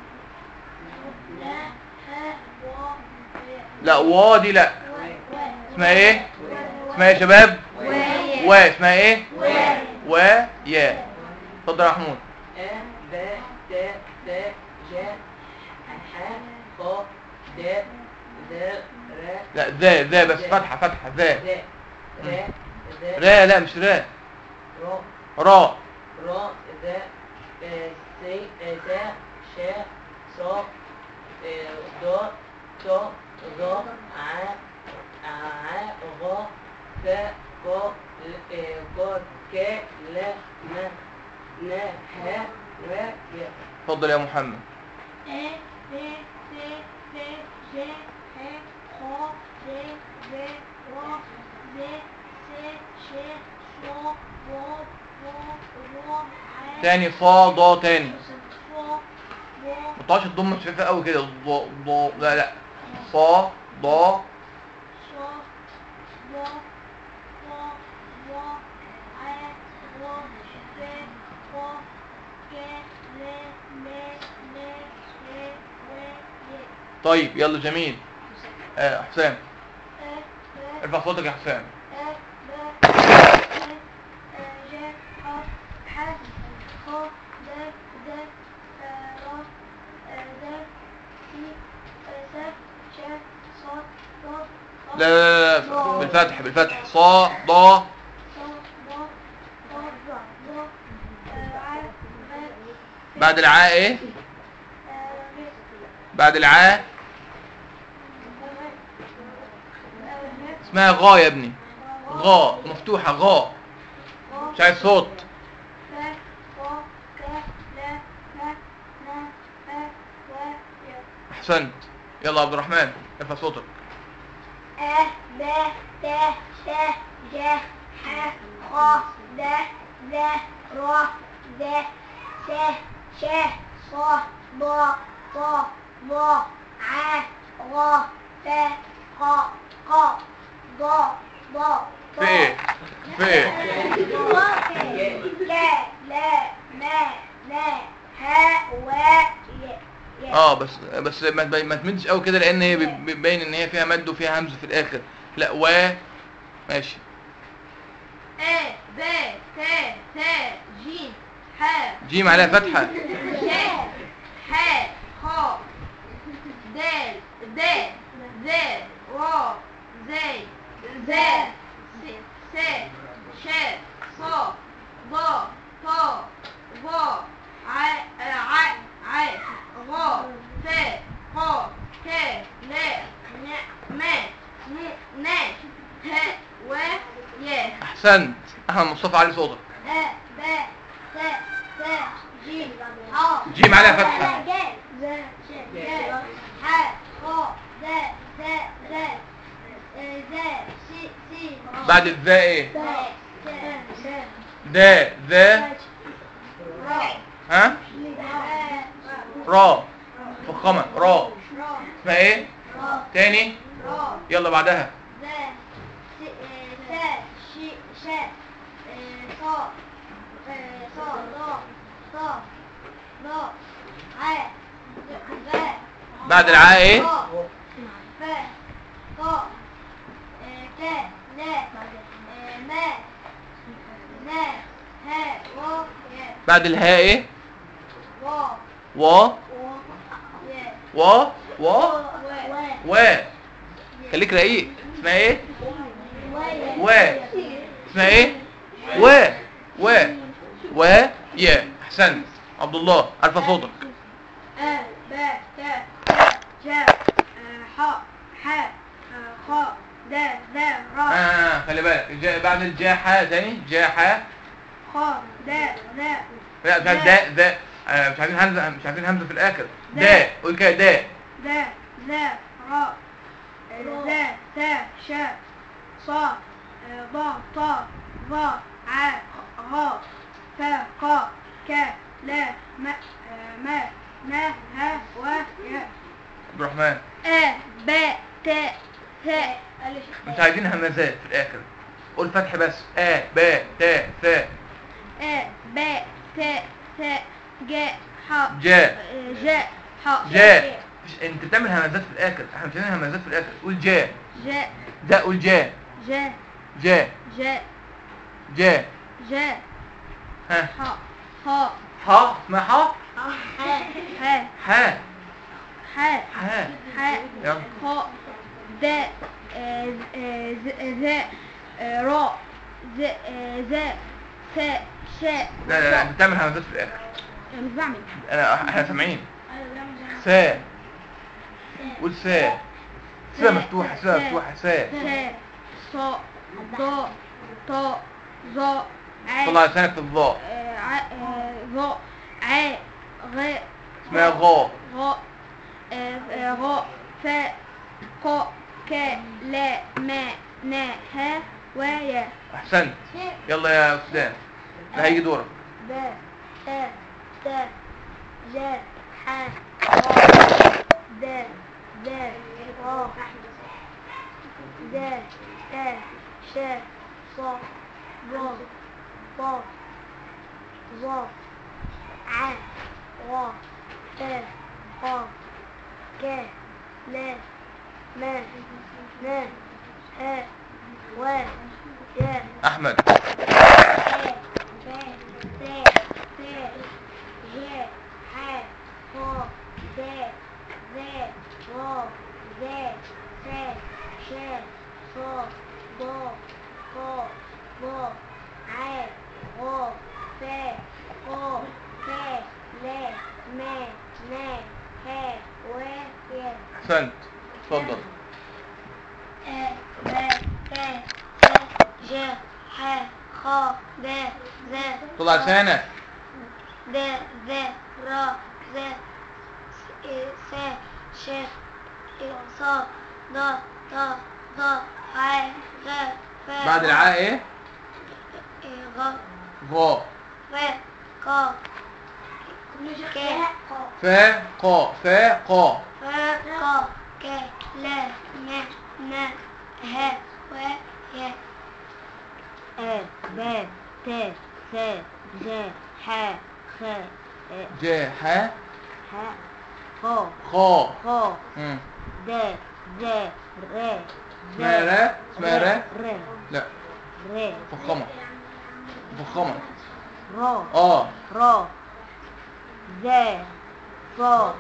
لا هاء واء ياء. لا وا دي لا واء واء اسمها ايه اسمها ايه يا شباب واء وا اسمها ايه واء و يا اتفضل يا محمود أ باء تاء ثاء جاء حاء خاء داء ذاء راء لا ذا ذا بس فتحة فتحة ذا ذاء راء ذاء را لا مش را راء را راء ذاء آه، سي آه، تاء شاء صاء آه، ضاء طاء ظاء عاء عاء غاء فاء قاء ل- آه، قاف كاء لا نا نا هاء راء ياء اتفضل يا محمد ا ب ت ف ج ح خ د ذ را ز س ش ص ض ض ر ع تاني صا ضا تاني ص ض ما تقعدش تضم خفيفة قوي كده ض ض لا لا صا ضا ص ض ض ض ع ر ف خ ك ل م ن ه و ي طيب يلا جميل آه حسام ا ب ارفع صوتك يا حسام أ ب ت ج ح ح خ د د ر د س س ش ص ض ض لا لا لا, لا. بالفتح بالفتح صا ضا ص ض ض ض ع غ بعد العاء ايه ر بعد العاء ر اسمها غا يا ابني غا مفتوحة غا مش عايز صوت ف خ ك ل م ن ه و ي احسنت يلا عبد الرحمن ارفع صوتك أ ب ت ش ج ح خ د ذ ر ذ س ش ص ض ط ض ع غ ف خ ق ض ض في ايه في ايه لا لا ما لا ها و ي ي اه بس بس ما تبين- ما تمدش قوي كده لان هي بي- بيبين ان هي فيها مد وفيها همز في الاخر لا و ماشي أ ب ت ث ج ح جيم عليها فتحة ش ح خ د د ذ ر ز ز س ش ص ض ط ظ ع ع ع غ ف ق ك ل ن م ن ه و ي احسنت احمد مصطفى علي صوتك أ ب ت ث ج ح جيم عليها فتحة ج ز ش ج ح خ د ذ ذ ذ س س بعد الذا ايه ذ س س دا ذا را ها را را فخمة را را اسمها ايه را تاني را يلا بعدها ذ س س ش ش ص ص ض ض ض ع ذ بعد العاء ايه ف ق ك ل م ن ه و ي بعد الهاء ايه و و و ي و و و و خليك رقيق اسمها ايه و اسمها ايه و و و يا احسنت عبد الله الف صوتك أ ب ت ج آه، ح ح آه، خ د ذ ر اه خلي بالك الجا- بعد الجا ح تاني جا ح خ د ذ لا مش عارف ده ده آه، مش عارفين همزه مش عارفين همزه في الاخر ده قول كده ده د ذ ر ذ ث ش ص آه، ض ط ظ ع غ ف ق ك ل م آه، م ن ه و ي عبد الرحمن أ ب ت ث مش عايزين همزات في الاخر قول فتح بس ا ب ت ث أ ب ت ث ج ح جا آه، ج ح جا مش انت بتعمل همزات في الاخر احنا مش عايزين همزات في الاخر قول جا ج ده قول جا ج جا ج جا ج ها ح ح ح اسمها ح ح ح ح ح ح ح يلا خ د آه، آه، ز- ذ آه، را ز آه، ذ ث ش لا لا لا انت بتعمل همزات في الاخر أنا مش بعمل انا احنا سامعين أيوة بعمل س قول س س مفتوحه س مفتوحه س س ص ض ط ظ ع طلع لسانك في الضاء آه، ع- آه، ظ ع غ اسمها غا غ آه، آه، غ ف ق ك ل م ن ه و ي احسنت يلا يا استاذ ده هيجي دورك ب ت ت ج ح خ د د ر د ت ش ص ض ط ظ ع غ ف ق ك ل م ن ه و ي احمد احسنت اتفضل ج ح خ د ذ طلع لسانك د ذ ر ز س ش ص ض ط ظ ع غ ف بعد العاء ايه غ غا ف ق ك فا قا فا قا ف ق ك ل م ن ه و ي أ ب ت ث ج ح خ ج ح ح خ خا خ مم. د ز ر اسمها را اسمها را ر لا ر فخمة فخمة ر اه ر ز ص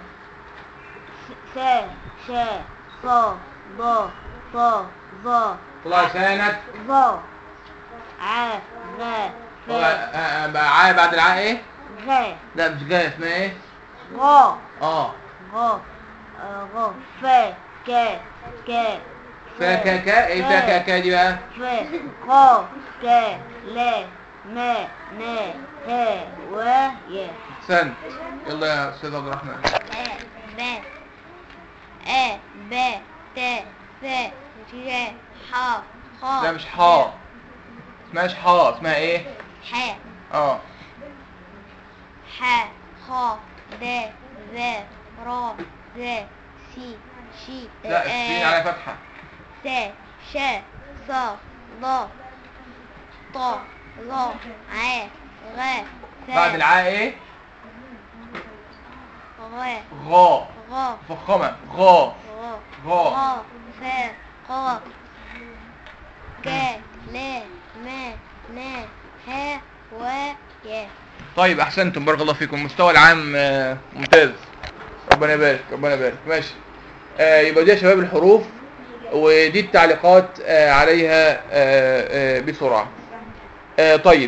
س ش ص ض ط ظ طلع لسانك ظ ع غ ف طلع آه، آه، بقى عاء بعد العاء ايه غ لا مش جاي اسمها ايه غ اه غ آه، غ ف ك ك فا كا كا ايه فا كا كا دي بقى ف خ ك ل م ن ه و ي احسنت يلا يا استاذ عبد الرحمن أ ب أ ب ت ث ج ح خ لا مش حا اسمهاش حا اسمها ايه ح اه ح خ د ذ ر ز س ش لا السين على فتحة س ش ص ض ط ظ ع غ ف بعد العاء ايه غ غا غ فخمة غا غ غا غ ف ق ك ل م ن ه و ي طيب احسنتم بارك الله فيكم المستوى العام آه، ممتاز ربنا يبارك ربنا يبارك ماشي آه، يبقى دي يا شباب الحروف ودي التعليقات آه، عليها آه، آه، بسرعة آه طيب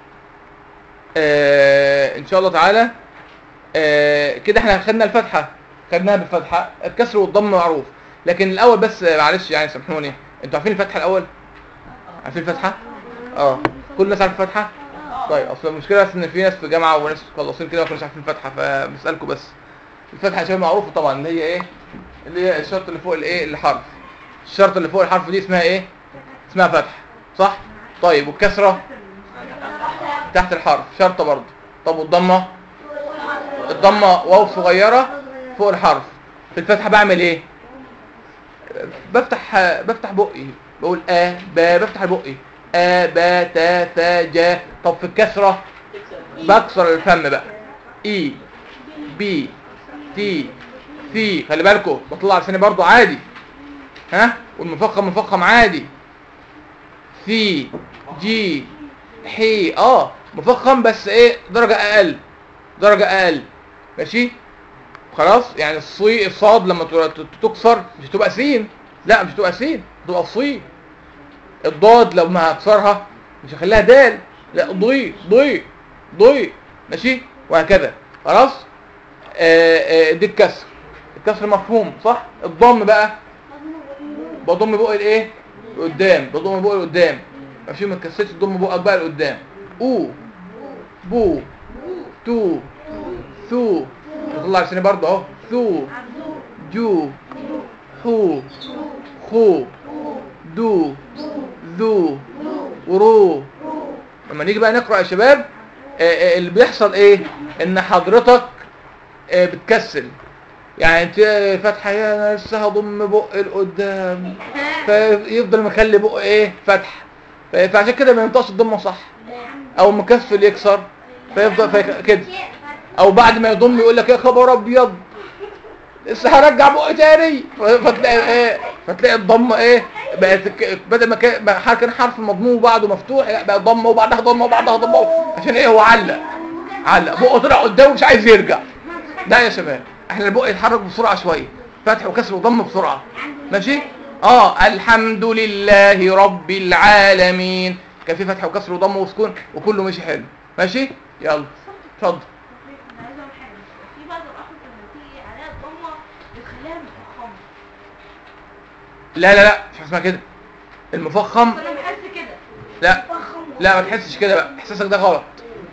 آه ان شاء الله تعالى آه كده احنا خدنا الفتحه خدناها بالفتحه الكسر والضم معروف لكن الاول بس آه، معلش يعني سامحوني انتوا عارفين الفتحه الاول عارفين الفتحه اه كل الناس عارفه الفتحه طيب اصل المشكله بس ان في ناس في جامعه وناس مخلصين كده ما كانوش عارفين الفتحه فبسالكم بس الفتحه يا شباب معروفه طبعا اللي هي ايه اللي هي الشرط اللي فوق الايه الحرف الشرط اللي فوق الحرف دي اسمها ايه اسمها فتحه صح طيب والكسره تحت الحرف شرطه برضه طب والضمه الضمه واو صغيره فوق الحرف في الفتحه بعمل ايه بفتح بفتح بقي بقول ا ب بفتح بقي ا ب ت ث ج طب في الكسره بكسر الفم بقى اي بي تي في خلي بالكم بطلع لساني برضو عادي ها والمفخم مفخم عادي في جي حي اه مفخم بس ايه درجة اقل درجة اقل ماشي خلاص يعني الصي الصاد لما ت- ت- تكسر مش هتبقى سين لا مش هتبقى سين هتبقى صي الضاد لو ما هكسرها مش هخليها دال لا ضي ضي ضي ماشي وهكذا خلاص آه آه دي الكسر الكسر مفهوم صح الضم بقى بضم بقى الايه لقدام بضم بقى لقدام ماشي ما تكسرش تضم بقك بقى لقدام او بو تو ثو بطلع لساني برضه اهو ثو جو حو خو دو ذو ورو لما نيجي بقى نقرا يا شباب آه، آه، اللي بيحصل ايه ان حضرتك آه، بتكسل يعني انت فاتحه يا انا لسه هضم بق لقدام فيفضل مخلي بق ايه فتح ف- فعشان كده ما ينطقش الضمه صح او مكسل يكسر فيفضل في كده او بعد ما يضم يقول لك يا خبر ابيض لسه هرجع بق تاني ف- فتلاقي ايه فتلاقي الضمه ايه بقت ك- بدل ما كان بقى حرف- كان حرف مضموم وبعده مفتوح لا بقى ضمه وبعدها ضمه وبعدها ضمه عشان ايه هو علق علق بقه طلع قدامه مش عايز يرجع لا يا شباب احنا البق يتحرك بسرعه شويه فتح وكسر وضم بسرعه ماشي اه الحمد لله رب العالمين كان في فتح وكسر وضم وسكون وكله ماشي حلو ماشي يلا اتفضل انا عايزه اقول حاجه بس في بعض الاحرف لما تيجي عليها الضمه بتخليها مفخمه لا لا لا مش حاجة اسمها كده المفخم انا بحس كده لا لا ما تحسش كده بقى احساسك ده غلط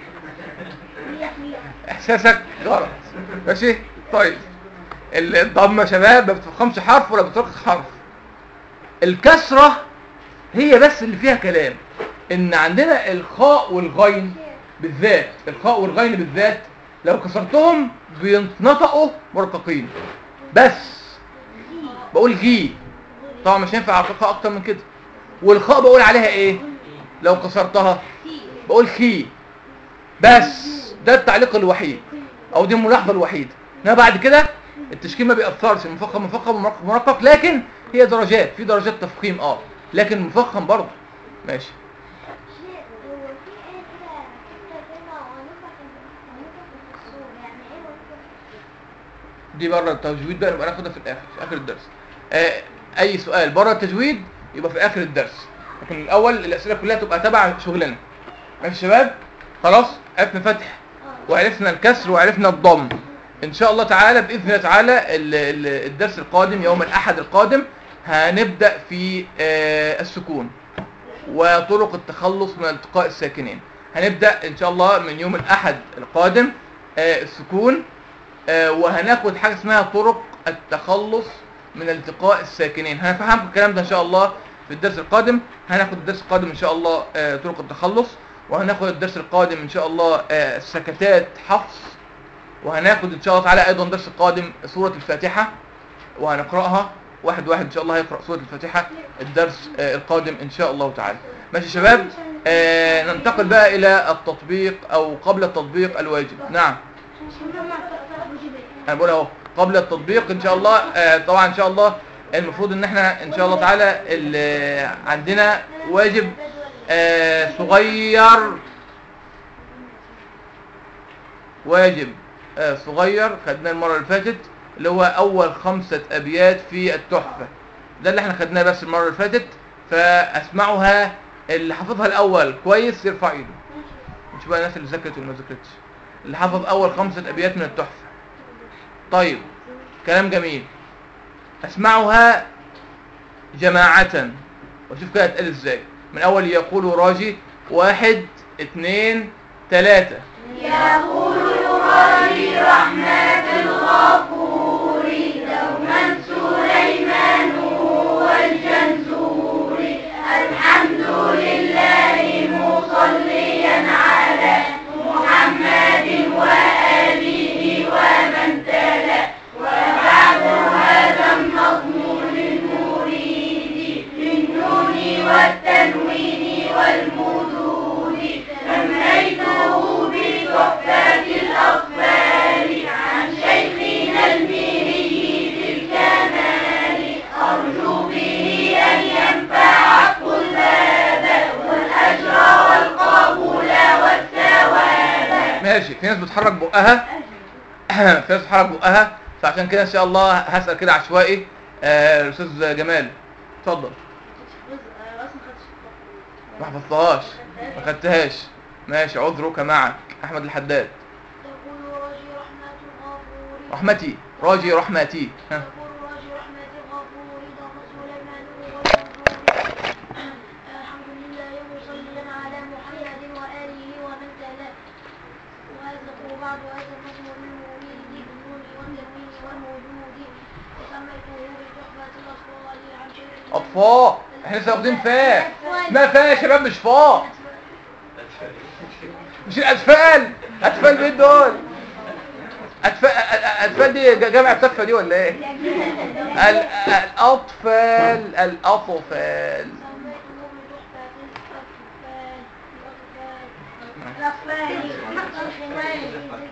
احساسك غلط ماشي طيب ال- الضمه يا شباب ما بتفخمش حرف ولا بترقق حرف الكسره هي بس اللي فيها كلام ان عندنا الخاء والغين بالذات الخاء والغين بالذات لو كسرتهم بينطقوا مرققين بس بقول غي طبعا مش هينفع ارققها اكتر من كده والخاء بقول عليها ايه لو كسرتها بقول خي بس ده التعليق الوحيد او دي الملاحظه الوحيده انما بعد كده التشكيل ما بيأثرش المفخم مفخم ومرقق مرقق لكن هي درجات في درجات تفخيم اه لكن مفخم برضه ماشي شيء هو في ايه كده كده كده ونفخ ونفخ في الصور يعني ايه ونفخ دي بره التجويد بقى نبقى ناخدها في الاخر في اخر الدرس آه اي سؤال بره التجويد يبقى في اخر الدرس لكن الاول الاسئله كلها تبقى تبع شغلنا ماشي يا شباب خلاص عرفنا فتح وعرفنا الكسر وعرفنا الضم ان شاء الله تعالى باذن الله تعالى ال- ال- الدرس القادم يوم الاحد القادم هنبدا في آه، السكون وطرق التخلص من التقاء الساكنين هنبدا ان شاء الله من يوم الاحد القادم آه، السكون آه، وهناخد حاجه اسمها طرق التخلص من التقاء الساكنين هنفهمكم الكلام ده ان شاء الله في الدرس القادم هناخد الدرس القادم ان شاء الله آه، طرق التخلص وهناخد الدرس القادم ان شاء الله آه، السكتات حفص وهناخد ان شاء الله تعالى ايضا الدرس القادم سوره الفاتحه وهنقراها واحد واحد ان شاء الله هيقرا سوره الفاتحه الدرس آه، القادم ان شاء الله تعالى ماشي يا شباب آه ننتقل بقى الى التطبيق او قبل التطبيق الواجب نعم انا بقول اهو قبل التطبيق ان شاء الله آه، طبعا ان شاء الله المفروض ان احنا ان شاء الله تعالى ال- عندنا واجب آه، صغير واجب آه، صغير خدناه المره اللي فاتت اللي هو اول خمسه ابيات في التحفه ده اللي احنا خدناه بس المره اللي فاتت فاسمعها اللي حافظها الاول كويس يرفع ايده مش بقى الناس اللي ذاكرت واللي ما ذاكرتش اللي حافظ اول خمسة ابيات من التحفة طيب كلام جميل اسمعها جماعة وشوف كده هتقال ازاي من اول يقول راجي واحد اتنين تلاتة ماشي في ناس بتحرك بقها في ناس بتحرك بقها فعشان كده ان شاء الله هسأل كده عشوائي آه، الاستاذ جمال اتفضل ما حفظتهاش ما خدتهاش ماشي عذرك معك احمد الحداد يقول راجي رحمة الغفور رحمتي راجي رحمتي ها. يقول راجي رحمة الغفور ضم سليمان والمنصور الحمد لله مصليا على محمد وآله ومن تلاه وهذا وبعد هذا المضمون المريد بالنون والتنوين والموجود وسميته بتحفة الأطفال عن شيخ اطفاء احنا لسه واخدين فاء ما فاء يا شباب مش فاء مش الاطفال اطفال مين دول اطفال اطفال دي جامع التفه دي ولا ايه ال- الاطفال الاطفال سميته بتحفة الأطفال الأطفال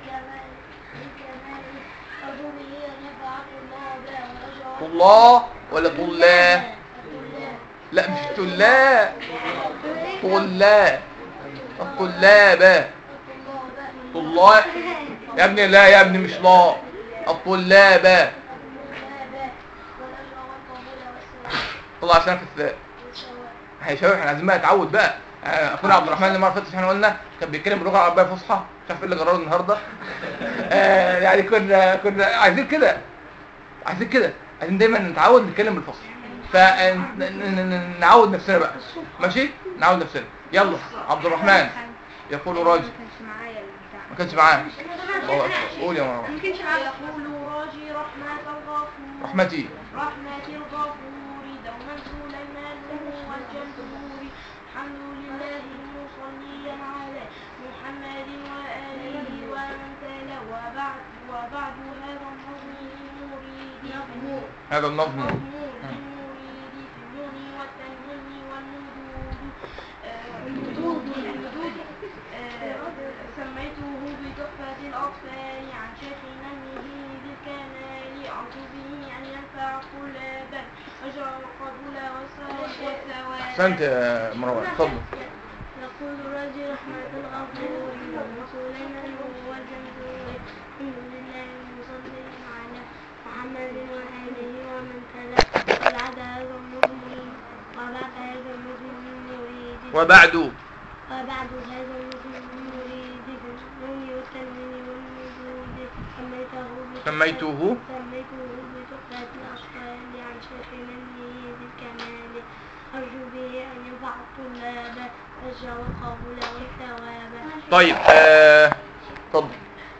أرجو به أن ينفع الله والأجر طلاه ولا طلاه لا مش طلاه طلاه الطلاب طلاب يا ابني لا يا ابني مش لا الطلاب طلع عشان في الثاء يا شباب احنا عايزين بقى نتعود بقى آه، اخونا عبد الرحمن المره اللي فاتت احنا قلنا كان بيتكلم باللغه العربيه الفصحى مش عارف ايه اللي جرره النهارده آه، يعني كنا كنا عايزين كده عايزين كده عايزين دايما نتعود نتكلم بالفصحى فنعود نفسنا بقى ماشي نعود نفسنا يلا عبد الرحمن يقول راجي ما كانش معايا البتاع ما كانش معاه الله أكبر. قول يا مروان ما كانش معايا يقول راجي رحمة الغفور رحمتي رحمة الغفور دوما سليمان والجمهور الحمد لله مصليا على محمد وآله ومن تلا وبعد وبعد هذا النظم المريد هذا النظم المريد في النون والتنوين والمدود آه، المدود المدود آه، سميته بتحفة الأطفال عن شيخنا المهين بالكمال أرجو به أن ينفع طلابا أجر القبول والثواب احسنت يا مروان اتفضل يقول رجل رحمة الغفور وسليمان والجمهور الحمد لله المصلي على محمد وآله ومن تلا وبعد هذا المضمون وبعد هذا المضمون يريد وبعد وبعد هذا المضمون يريد بالنون والتنوين والمدود سميته بتحفة- سميته سميته بتحفة الأطفال عن شيخنا المهيد الكمال أرجو به أن ينفع الطلاب أجر القبول والثواب طيب آه، اتفضل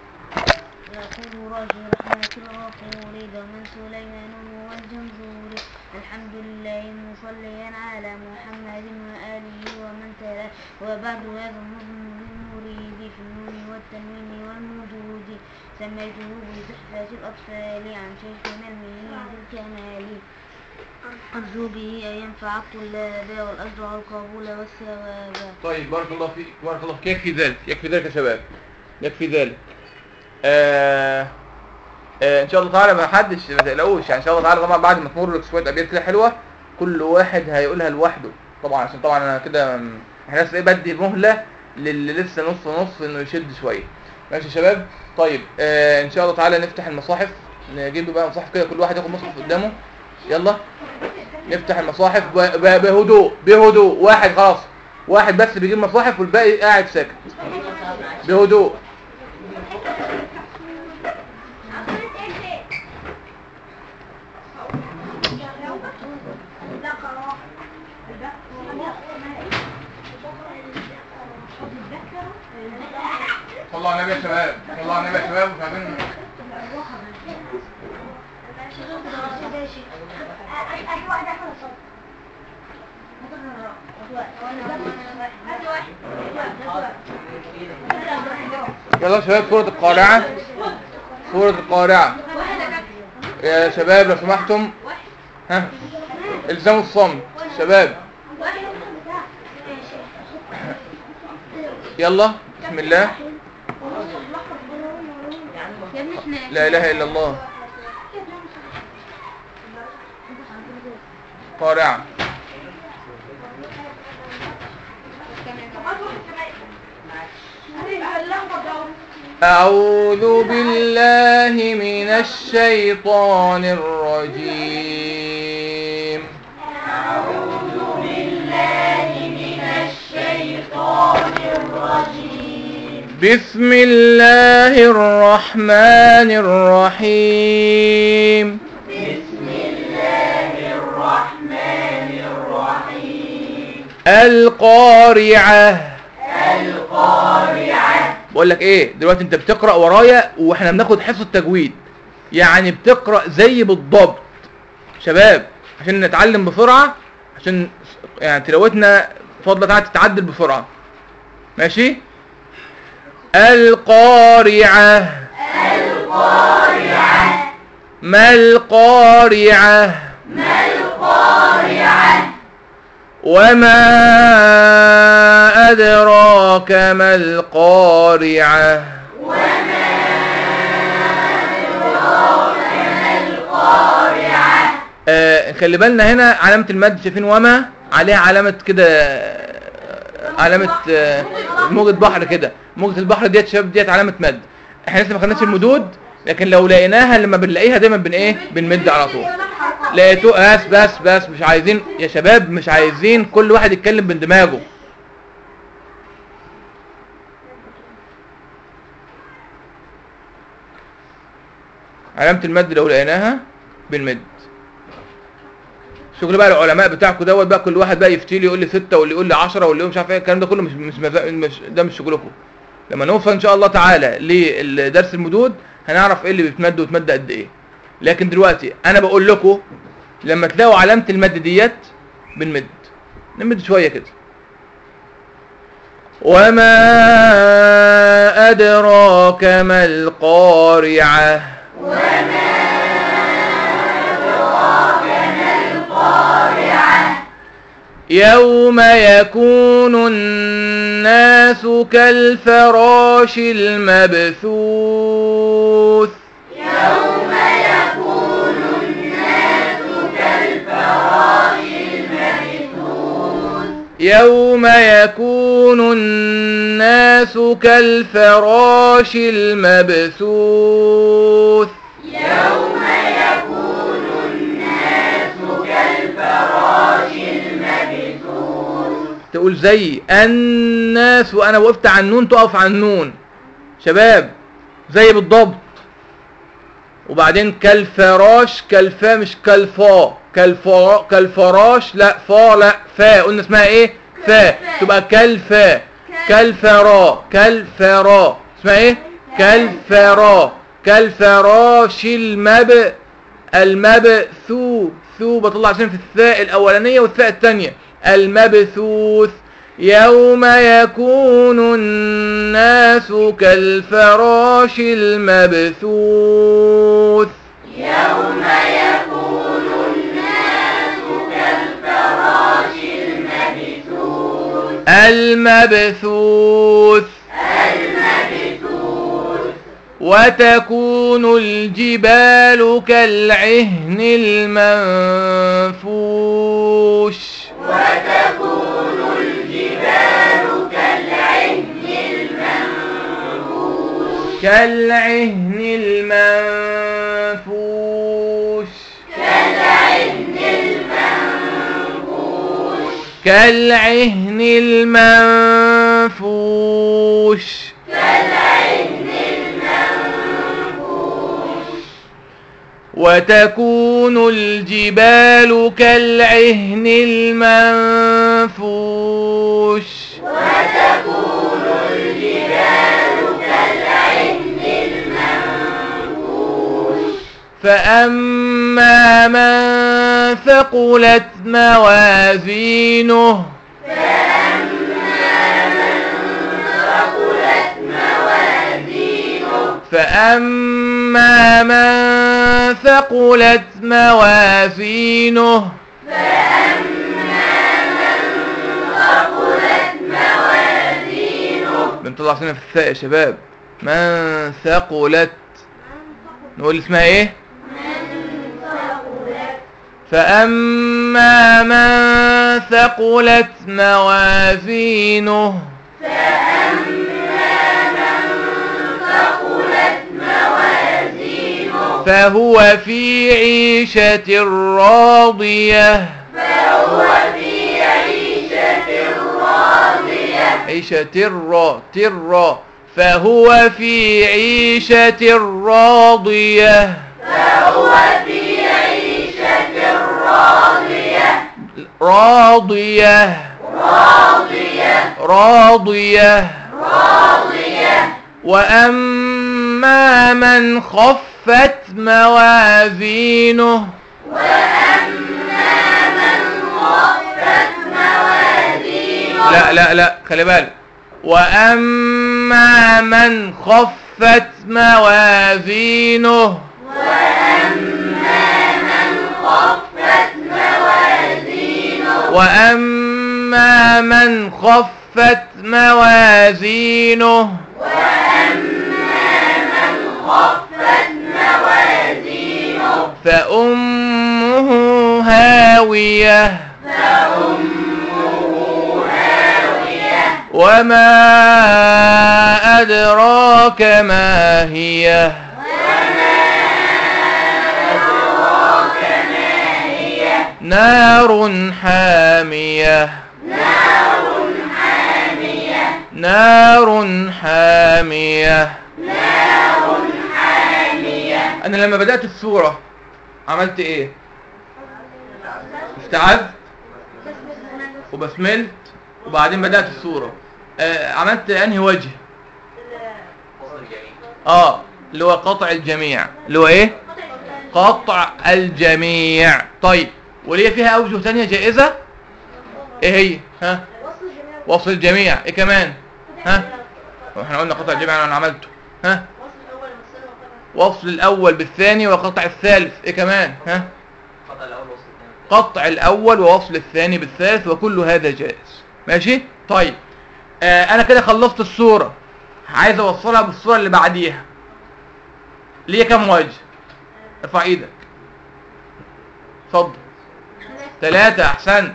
يقول راجي رحمة الغفور دوما سليمان والجمهور الحمد لله مصليا على محمد وآله ومن تلا وبعد هذا النظم للمريد في النون والتنوين والموجود سميته بتحفة الأطفال عن شيخنا المهين الكمال أرجو به أن ينفع الطلاب والأجر القبول والثواب طيب بارك الله فيك بارك الله فيك يكفي ذلك يكفي ذلك يا شباب يكفي ذلك آه آه ان شاء الله تعالى ما حدش ما تقلقوش يعني ان شاء الله تعالى طبعا بعد ما تمر لك شويه ابيات كده حلوه كل واحد هيقولها لوحده طبعا عشان طبعا انا كده م- احنا لسه ايه بدي مهله للي لسه نص نص انه يشد شويه ماشي يا شباب طيب آه ان شاء الله تعالى نفتح المصاحف نجيب بقى مصاحف كده كل واحد ياخد مصحف قدامه يلا نفتح المصاحف ب- ب- بهدوء بهدوء واحد خلاص واحد بس بيجيب مصاحف والباقي قاعد ساكت بهدوء صلوا على النبي يا شباب صلوا على النبي يا شباب مش عارفين يلا يا شباب سورة القارعة سورة القارعة يا شباب لو سمحتم ها الزموا الصمت شباب يلا بسم الله يا ابني احنا لا اله الا الله قارعة أعوذ بالله من الشيطان الرجيم بسم الله الرحمن الرحيم القارعة القارعة بقول لك ايه دلوقتي انت بتقرأ ورايا واحنا بناخد حفظ التجويد يعني بتقرأ زي بالضبط شباب عشان نتعلم بسرعة عشان يعني تلاوتنا فضل تعالى تتعدل بسرعة ماشي القارعة القارعة ما القارعة وما أدراك ما القارعة آه خلي بالنا هنا علامة المد شايفين وما عليها علامة كده آه، علامة آه، موجة بحر كده موجة البحر ديت شباب ديت علامة مد احنا لسه ما خدناش المدود لكن لو لقيناها لما بنلاقيها دايما بن ايه بنمد على طول لقيتوه بس بس بس مش عايزين يا شباب مش عايزين كل واحد يتكلم من دماغه علامة المد لو لقيناها بنمد شغل بقى العلماء بتاعكم دوت بقى كل واحد بقى يفتي لي يقول لي ستة واللي يقول لي 10 واللي يقول مش عارف ايه الكلام ده كله مش مش, مزا... مش ده مش شغلكم لما نوصل ان شاء الله تعالى لدرس المدود هنعرف ايه اللي بيتمد وتمد قد ايه لكن دلوقتي انا بقول لكم لما تلاقوا علامة المد ديت بنمد نمد شوية كده وما أدراك ما القارعة يوم يكون الناس كالفراش المبثوث يوم يكون الناس كالفراش المبثوث تقول زي الناس وانا وقفت على النون تقف على النون شباب زي بالضبط وبعدين كالفراش كالفا مش كالفا كالفرا كالفراش لا فا لا فا قلنا اسمها ايه فا تبقى كالفا كالفرا كالفرا اسمها ايه كالفرا كالفراش المب المبثوث ثو بطلع عشان في الثاء الاولانيه والثاء الثانيه المبثوث يوم يكون الناس كالفراش المبثوث المبثوث وتكون الجبال كالعهن المنفوش كالعهن المنفوش كالعهن المنفوش وتكون الجبال كالعهن المنفوش فأما من ثقلت موازينه فأما من ثقلت موازينه بنطلع سنة في الثاء يا شباب من ثقلت نقول اسمها ايه فأما من ثقلت موازينه فهو في عيشة راضية عيشة الرا ترا فهو في عيشة راضية راضية راضية وأما من خفت موازينه لا لا لا خلي بالك وأما من خفت موازينه وأما من خفت موازينه فأمه هاوية وما أدراك ما هي نار حامية نار حامية أنا لما بدأت السورة عملت إيه؟ استعذت وبسملت وبعدين بدأت السورة آه عملت أنهي وجه؟ اه اللي هو قطع الجميع اللي هو ايه قطع الجميع طيب وليه فيها اوجه تانية جائزة ايه هي ها وصل الجميع ايه كمان ها احنا قلنا قطع الجميع انا عملته ها وصل الاول بالثاني وقطع الثالث ايه كمان ها خطأ الأول وصل الثاني قطع الاول ووصل الثاني بالثالث وكل هذا جائز ماشي طيب آه انا كده خلصت الصورة عايز اوصلها بالصورة اللي بعديها ليه كم وجه ارفع ايدك اتفضل ثلاثة احسنت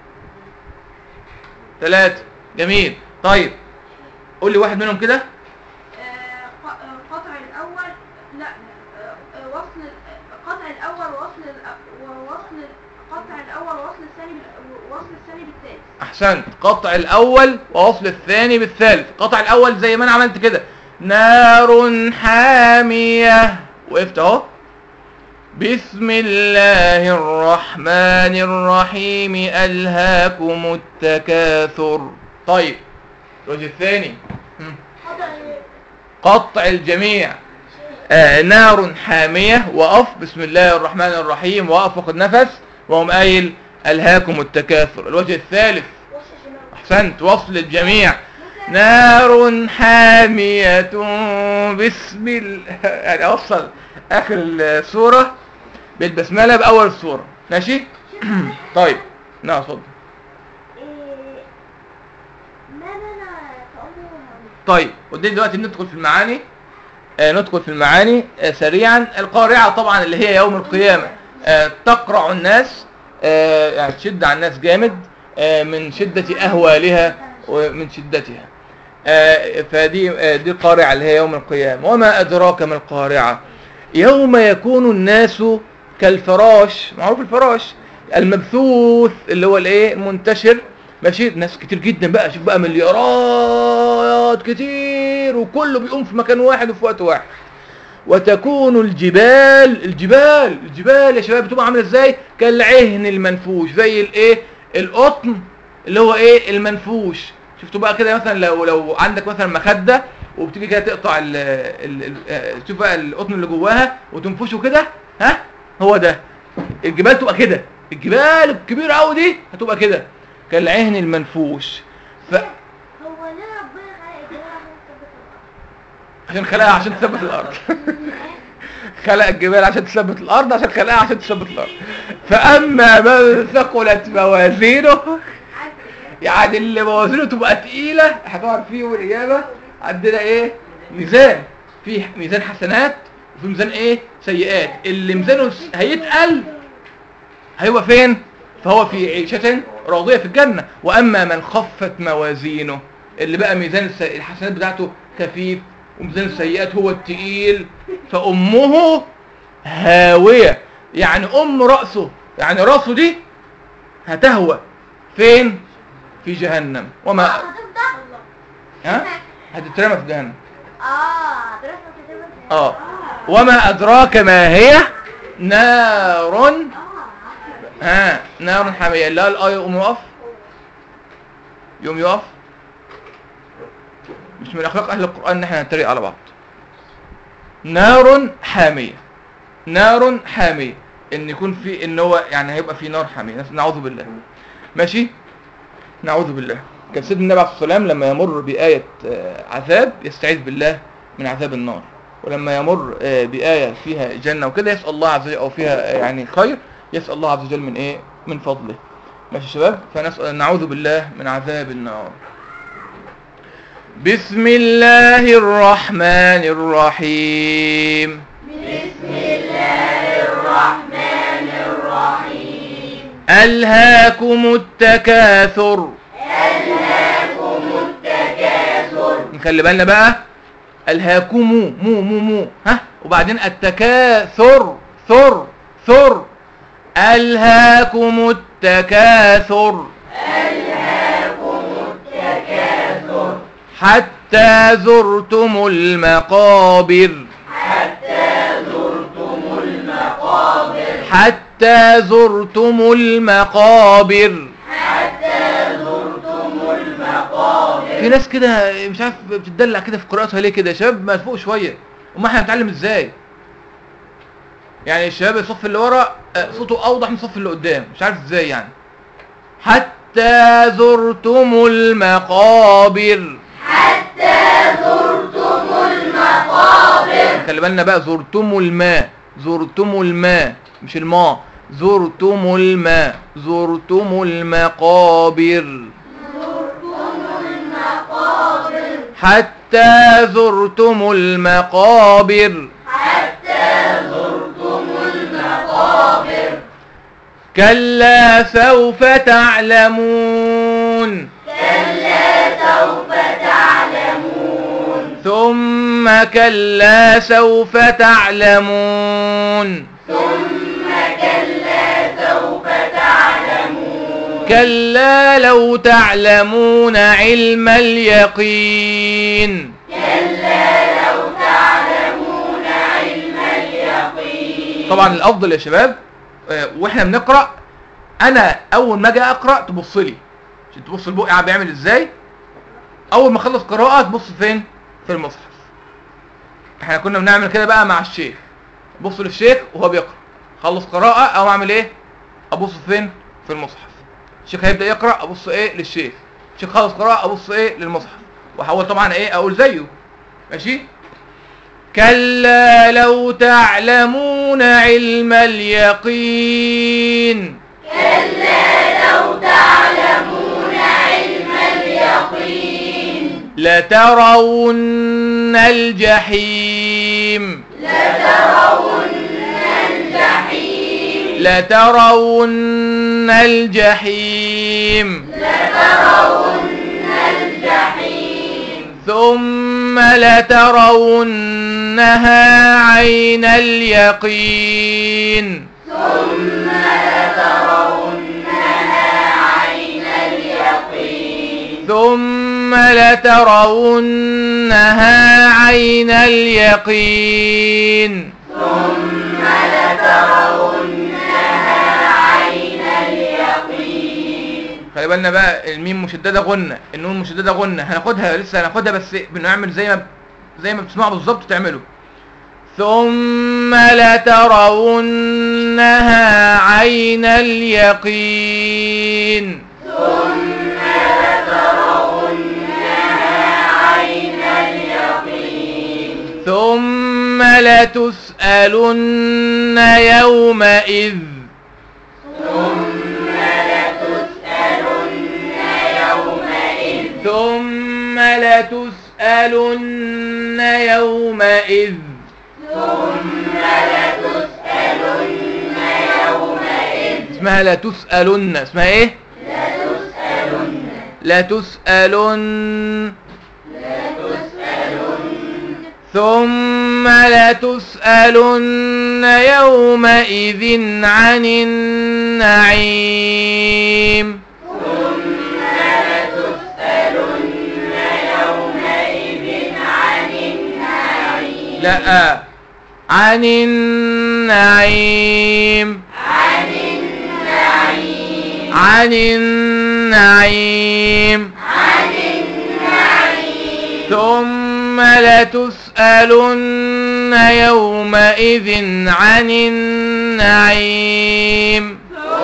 ثلاثة جميل طيب قول لي واحد منهم كده آه، ق- آه، قطع الأول لا آه، آه، وصل ال- قطع الأول ووصل الأ- ووصل قطع الأول ووصل الثاني بال- ووصل الثاني بالثالث احسنت قطع الاول ووصل الثاني بالثالث قطع الاول زي ما انا عملت كده نار حامية وقفت اهو بسم الله الرحمن الرحيم ألهاكم التكاثر طيب الوجه الثاني هم. قطع الجميع آه نار حامية وقف بسم الله الرحمن الرحيم وقف وخد نفس وهم قايل ألهاكم التكاثر الوجه الثالث أحسنت وصل الجميع نار حامية بسم ال... يعني أوصل آخر السورة بالبسملة بأول السورة ماشي طيب نعم اتفضل ما منع تأمر طيب ودي دلوقتي ندخل في المعاني آه ندخل في المعاني آه سريعا القارعة طبعا اللي هي يوم القيامة آه تقرع الناس آه يعني تشد على الناس جامد آه من شدة أهوالها ومن شدتها آه فدي آه دي القارعة اللي هي يوم القيامة وما أدراك ما القارعة يوم يكون الناس كالفراش معروف الفراش المبثوث اللي هو الايه المنتشر ماشي ناس كتير جدا بقى شوف بقى مليارات كتير وكله بيقوم في مكان واحد وفي وقت واحد وتكون الجبال الجبال الجبال يا شباب بتبقى عامله ازاي كالعهن المنفوش زي الايه القطن اللي هو ايه المنفوش شفتوا بقى كده مثلا لو لو عندك مثلا مخده وبتيجي كده تقطع ال ال ال آه، تشوف بقى القطن اللي جواها وتنفشه كده ها هو ده الجبال تبقى كده الجبال الكبيره قوي دي هتبقى كده كالعهن المنفوش ف هو ليه ربنا خلق الجبال عشان تثبت الأرض؟ عشان خلقها عشان تثبت الارض خلق الجبال عشان تثبت الارض عشان خلقها عشان تثبت الارض فاما من ثقلت موازينه يعني اللي موازينه تبقى تقيله هتعرف فيه يوم الاجابه عندنا ايه ميزان في ميزان حسنات وفي ميزان ايه سيئات اللي ميزانه س- هيتقل هيبقى فين فهو في عيشة راضية في الجنة وأما من خفت موازينه اللي بقى ميزان الس- الحسنات بتاعته خفيف وميزان السيئات هو التقيل فأمه هاوية يعني أم رأسه يعني رأسه دي هتهوى فين في جهنم وما هتفضل ها هتترمى في جهنم اه دراسة كتابة اه وما أدراك ما هي نار ها نار حامية لا الآية يقوم يقف يقوم يقف مش من أخلاق أهل القرآن إن احنا نتريق على بعض نار حامية نار حامية إن يكون في إن هو يعني هيبقى في نار حامية نعوذ بالله ماشي نعوذ بالله كان سيدنا النبي عليه الصلاة والسلام لما يمر بآية آه، عذاب يستعيذ بالله من عذاب النار ولما يمر آه، بآية فيها جنة وكده يسأل الله عز وجل أو فيها آه، يعني خير يسأل الله عز وجل من إيه من فضله ماشي يا شباب فنسأل نعوذ بالله من عذاب النار بسم الله الرحمن الرحيم ألهاكم التكاثر ألهاكم التكاثر نخلي بالنا بقى ألهاكم مو مو مو ها وبعدين التكاثر ثر ثر ألهاكم التكاثر ألهاكم التكاثر حتى زرتم المقابر حتى زرتم المقابر حتى زرتم المقابر في ناس كده مش عارف بتدلع كده في قراءتها ليه كده يا شباب ما تفوق شويه وما احنا هنتعلم ازاي يعني الشباب الصف اللي ورا آه، صوته اوضح من الصف اللي قدام مش عارف ازاي يعني حتى زرتم المقابر حتى زرتم المقابر خلي بالنا بقى زرتم الماء زرتم الماء مش الماء زرتم الماء زرتم المقابر حتى زرتم المقابر كلا سوف تعلمون كلا سوف تعلمون ثم كلا سوف تعلمون ثم كلا سوف تعلمون كلا لو تعلمون علم اليقين طبعا الافضل يا شباب آه، واحنا بنقرا انا اول ما اجي اقرا تبص لي عشان تبص البق قاعد بيعمل ازاي اول ما اخلص قراءه تبص فين في المصحف احنا كنا بنعمل كده بقى مع الشيخ بص للشيخ وهو بيقرا خلص قراءه او اعمل ايه ابص فين في المصحف الشيخ هيبدا يقرا ابص ايه للشيخ الشيخ خلص قراءه ابص ايه للمصحف واحاول طبعا ايه اقول زيه ماشي كلا لو تعلمون علم اليقين كلا لو تعلمون علم اليقين لترون الجحيم لترون الجحيم لترون الجحيم ثم لترونها عين اليقين ثم لترونها عين اليقين ثم لترونها عين اليقين خلي بالنا بقى الميم مشدده غنه النون مشدده غنه هناخدها لسه هناخدها بس بنعمل زي ما زي ما بتسمعوا بالظبط تعملوا ثم لترونها عين اليقين ثم لتسألن يومئذ ثم لتسألن يومئذ اسمها لا تسألن اسمها ايه لا تسألن ثم لتسألن يومئذ عن النعيم لا عن النعيم عن النعيم عن النعيم ثم لتسألن يومئذ عن النعيم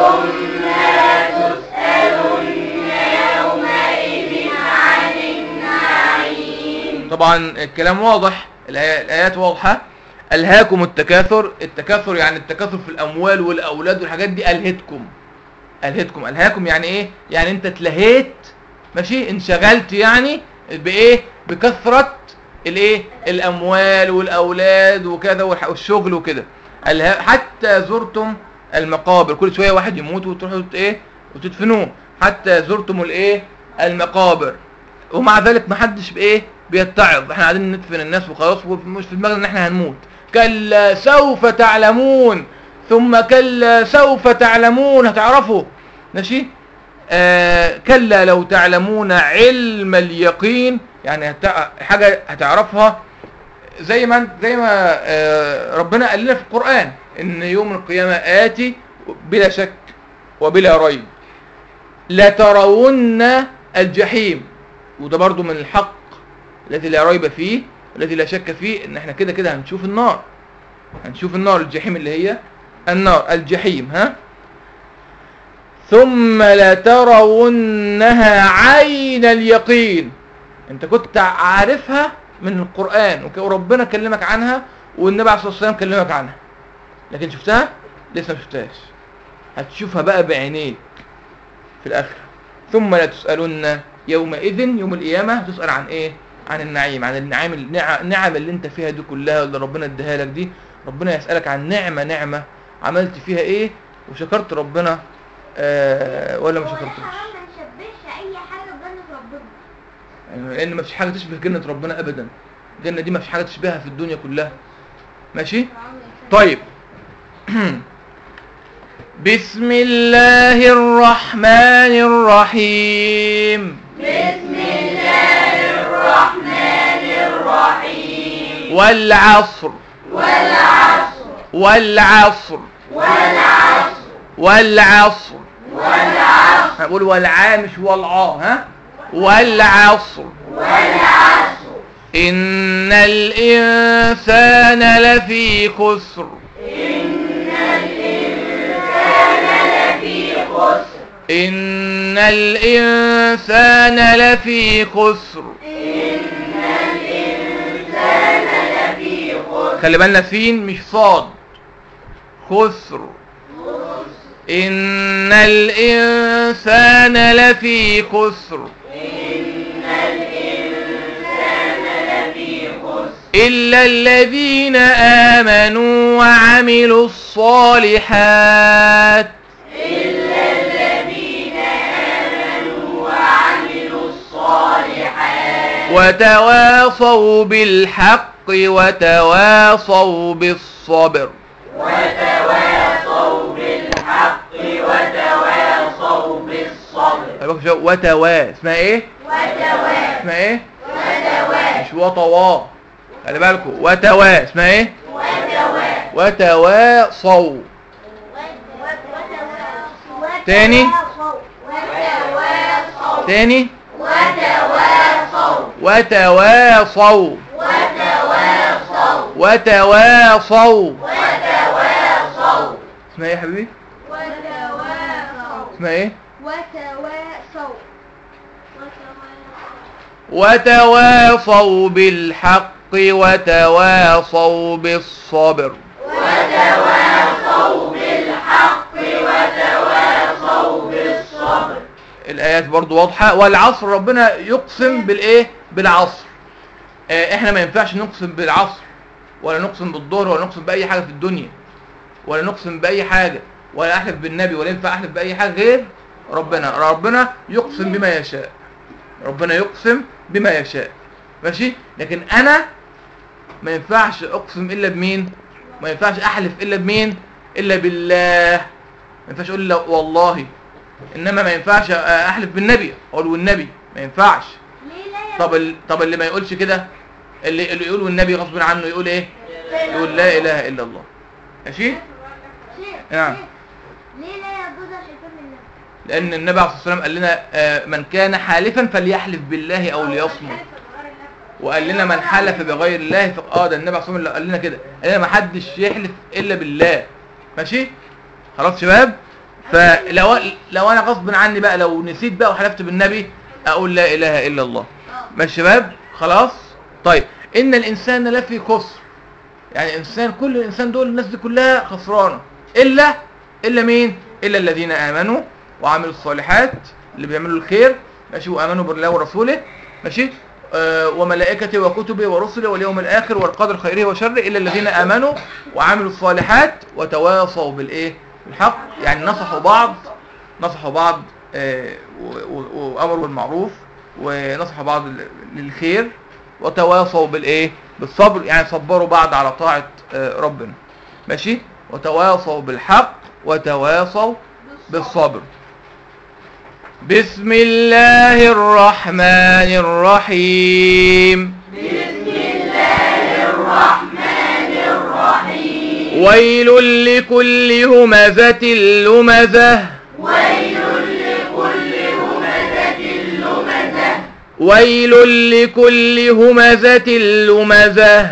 طبعا الكلام واضح الآي- الآيات واضحة ألهاكم التكاثر التكاثر يعني التكاثر في الأموال والأولاد والحاجات دي ألهتكم ألهتكم ألهاكم يعني إيه يعني أنت اتلهيت ماشي انشغلت يعني بإيه بكثرة الإيه الأموال والأولاد وكذا والح- والشغل وكده ألها حتى زرتم المقابر كل شوية واحد يموت وتروحوا ت- إيه وتدفنوه حتى زرتم الإيه المقابر ومع ذلك محدش بايه بيتعظ احنا قاعدين ندفن الناس وخلاص ومش في دماغنا ان احنا هنموت كلا سوف تعلمون ثم كلا سوف تعلمون هتعرفوا ماشي آه كلا لو تعلمون علم اليقين يعني هتع... حاجه هتعرفها زي ما زي ما آه ربنا قال لنا في القران ان يوم القيامه اتي بلا شك وبلا ريب لترون الجحيم وده برضو من الحق الذي لا ريب فيه الذي لا شك فيه ان احنا كده كده هنشوف النار هنشوف النار الجحيم اللي هي النار الجحيم ها ثم لترونها عين اليقين انت كنت عارفها من القرآن وك- وربنا كلمك عنها والنبي عليه الصلاة والسلام كلمك عنها لكن شفتها لسه ما شفتهاش هتشوفها بقى بعينيك في الآخرة ثم لا تسألن يومئذ يوم القيامة تسأل عن ايه عن النعيم عن النعيم النع- النعم اللي انت فيها دي كلها اللي ربنا اداها لك دي ربنا يسألك عن نعمة نعمة عملت فيها ايه وشكرت ربنا آه ولا ما هو ليه شكرتوش حرام ما نشبهش اي حاجه بجنة ربنا يعني لان ما فيش حاجة تشبه جنة ربنا ابدا الجنة دي ما فيش حاجة تشبهها في الدنيا كلها ماشي طيب بسم الله الرحمن الرحيم والعصر والعصر والعصر والعصر هقول والعا مش والعا ها والعصر والعصر إن الإنسان لفي خسر إن الإنسان لفي خسر خلي بالنا سين مش صاد خسر إن الإنسان لفي خسر إلا الذين آمنوا وعملوا الصالحات وتواصوا بالحق وتواصوا بالصبر وتواصوا بالحق وتواصوا بالصبر وتوا اسمها ايه اسمها ايه مش وطوا خلي بالكم وتوا اسمها ايه وتواصوا تاني تاني وتواصوا وتواصوا اسمها ايه يا حبيبي اسمها ايه وتواصوا وتواصوا بالحق وتواصوا بالصبر الآيات برضو واضحة والعصر ربنا يقسم بالإيه بالعصر آه، احنا ما ينفعش نقسم بالعصر ولا نقسم بالظهر ولا نقسم بأي حاجة في الدنيا ولا نقسم بأي حاجة ولا أحلف بالنبي ولا ينفع أحلف بأي حاجة غير ربنا ربنا يقسم بما يشاء ربنا يقسم بما يشاء ماشي لكن أنا ما ينفعش أقسم إلا بمين ما ينفعش أحلف إلا بمين إلا بالله ما ينفعش أقول لا والله إنما ما ينفعش أحلف بالنبي أقول والنبي ما ينفعش ليه لا يا طب ال... طب اللي ما يقولش كده اللي اللي يقول والنبي غصب عنه يقول ايه يقول لا اله الا الله ماشي شيخ نعم. شيخ، ليه لا يجوز الحلفان بالله لان النبي عليه الصلاه والسلام قال لنا آه، من كان حالفا فليحلف بالله او ليصمت وقال لنا من حلف بغير الله ف... اه ده النبي عليه الصلاه والسلام قال لنا كده قال لنا ما حدش يحلف الا بالله ماشي خلاص شباب فلو لو انا غصب عني بقى لو نسيت بقى وحلفت بالنبي اقول لا اله الا الله ماشي شباب خلاص طيب ان الانسان لفي خسر يعني الانسان كل الانسان دول الناس دي كلها خسرانه الا الا مين الا الذين امنوا وعملوا الصالحات اللي بيعملوا الخير ماشي وامنوا بالله ورسوله ماشي آه وملائكته وكتبه ورسله واليوم الاخر والقدر خيره وشره الا الذين امنوا وعملوا الصالحات وتواصوا بالايه بالحق يعني نصحوا بعض نصحوا بعض آه، و- و- وامروا بالمعروف ونصحوا بعض لل- للخير وتواصوا بالايه بالصبر يعني صبروا بعض على طاعة آه، ربنا ماشي وتواصوا بالحق وتواصوا بالصبر بسم الله الرحمن الرحيم ويل لكل همزة لمزة ويل لكل همزة لمزة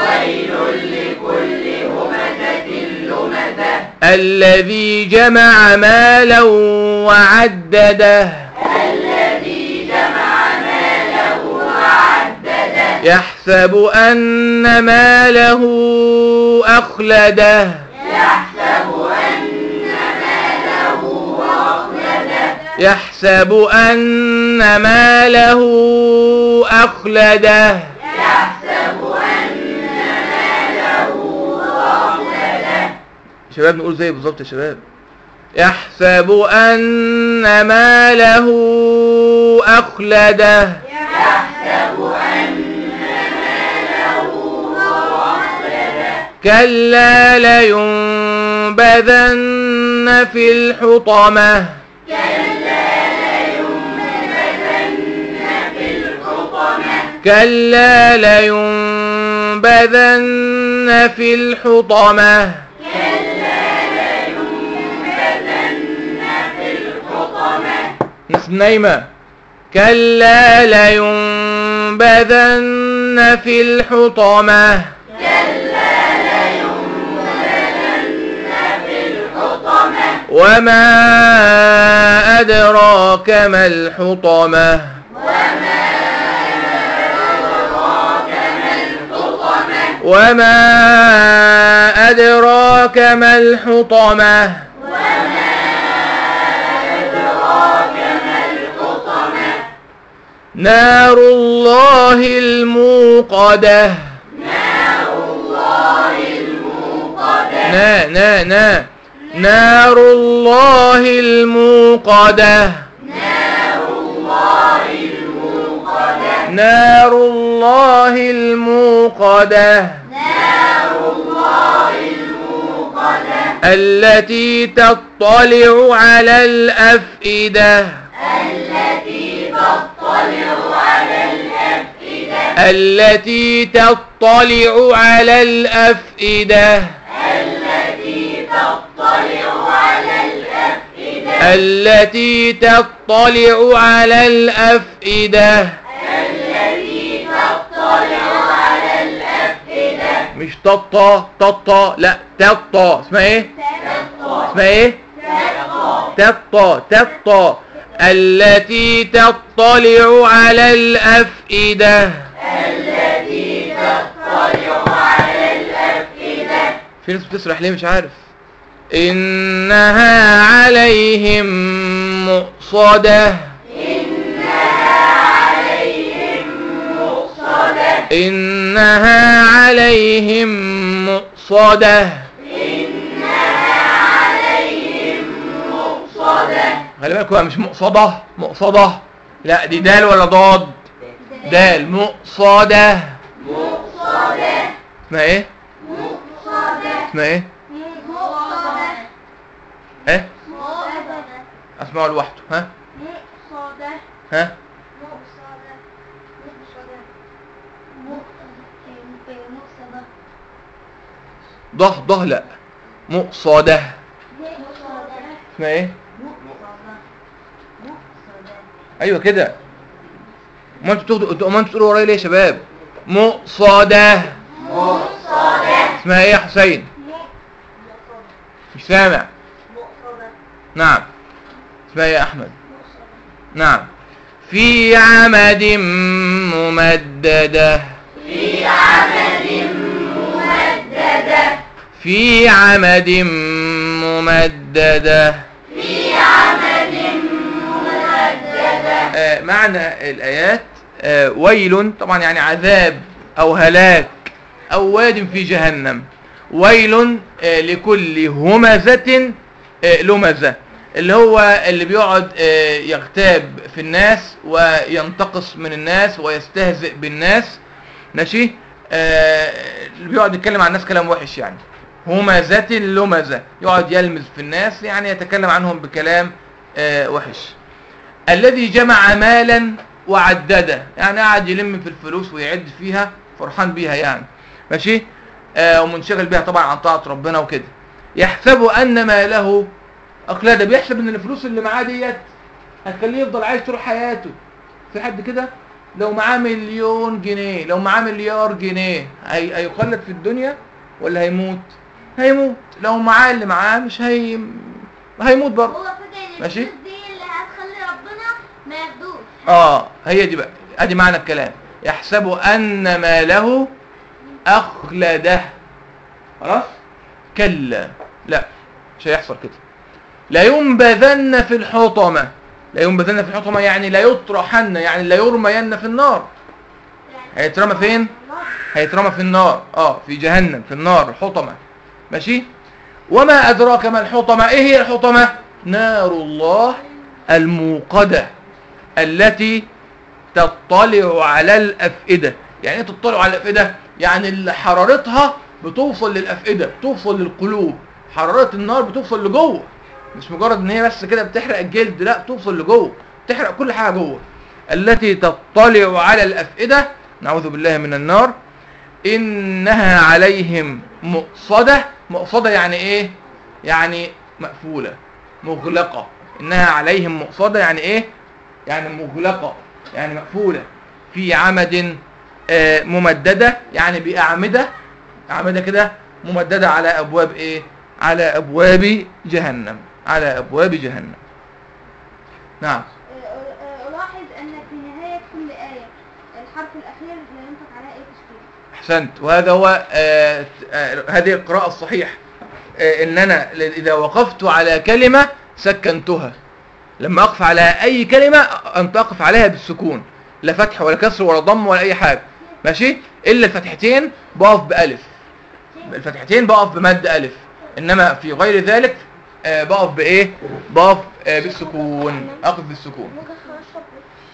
الذي جمع مالا وعدده يحسب أن ماله أخلده يحسب أن ماله أخلده شباب نقول زي بالظبط يا شباب يحسب أن ماله أخلده كلا لينبذن في الحطمة كلا لينبذن في الحطمة ناس نايمة كلا لينبذن في الحطمة وما أدراك ما الحطمة وما أدراك ما الحطمة نار الله الموقدة نا نا نا نار الله الموقدة نار الله الموقدة التي تطلع على الأفئدة التي تطلع على الأفئدة التي تطلع على الأفئدة مش تطا تطا لا تطا اسمها ايه اسمها ايه تطا تطا التي تطلع على الأفئدة في ناس بتسرح ليه مش عارف إنها عليهم مؤصدة إنها عليهم مؤصدة خلي بالكوا مش مقصدة مقصدة لا دي دال ولا ضاد دال مقصدة اسمها ايه اسمها ايه ايه اسمعوا لوحده ها ها ضه ضه لا مقصدة اسمها ايه ايوه كده ما انتوا بتاخدوا ما انتوا بتقولوا ورايا ليه يا شباب مقصدة اسمها ايه يا حسين مش سامع نعم اسمها ايه يا احمد نعم في عمد ممددة في عمد ممددة في عمد ممددة آه، معنى الآيات آه، ويل طبعا يعني عذاب أو هلاك أو واد في جهنم ويل آه، لكل همزة آه، لمزة اللي هو اللي بيقعد آه، يغتاب في الناس وينتقص من الناس ويستهزئ بالناس ماشي آه، اللي بيقعد يتكلم عن الناس كلام وحش يعني همزة لمزة يقعد يلمز في الناس يعني يتكلم عنهم بكلام آه، وحش الذي جمع مالا وعدده يعني قاعد يلم في الفلوس ويعد فيها فرحان بيها يعني ماشي آه ومنشغل بيها طبعا عن طاعة ربنا وكده يحسب ان ماله اخلده بيحسب ان الفلوس اللي معاه ديت هتخليه يفضل عايش طول حياته في حد كده لو معاه مليون جنيه لو معاه مليار جنيه هي... هيخلد في الدنيا ولا هيموت هيموت لو معاه اللي معاه مش هي هيموت برضه هو فكرة ان ماشي. الفلوس دي اللي هتخلي ربنا ما ياخدوش اه هي دي بقى ادي معنى الكلام يحسب ان ماله اخلده خلاص كلا لا مش هيحصل كده لا ينبذن في الحطمة لا ينبذن في الحطمة يعني لا يطرحن يعني لا يرمين في النار هيترمى فين هيترمى في النار اه في جهنم في النار الحطمة ماشي وما أدراك ما الحطمة إيه هي الحطمة نار الله الموقدة التي تطلع على الأفئدة يعني ايه تطلع على الأفئدة يعني اللي حرارتها بتوصل للأفئدة بتوصل للقلوب حرارة النار بتوصل لجوه مش مجرد ان هي بس كده بتحرق الجلد لا بتوصل لجوه بتحرق كل حاجة جوه التي تطلع على الأفئدة نعوذ بالله من النار إنها عليهم مؤصدة مؤصدة يعني إيه يعني مقفولة مغلقة إنها عليهم مؤصدة يعني إيه يعني مغلقة يعني مقفولة في عمد آه، ممددة يعني بأعمدة أعمدة كده ممددة على أبواب إيه على أبواب جهنم على أبواب جهنم نعم ألاحظ أن في نهاية كل آية الحرف الأخير لا ينطق على أي تشكيل احسنت وهذا هو آه، آه، هذه القراءة الصحيحة آه، ان انا ل- اذا وقفت على كلمة سكنتها لما اقف على اي كلمة انت اقف عليها بالسكون لا فتح ولا كسر ولا ضم ولا اي حاجة ماشي الا الفتحتين بقف بالف الفتحتين بقف بمد الف انما في غير ذلك آه، بقف بايه بقف آه، بالسكون اقف بالسكون ممكن اشرب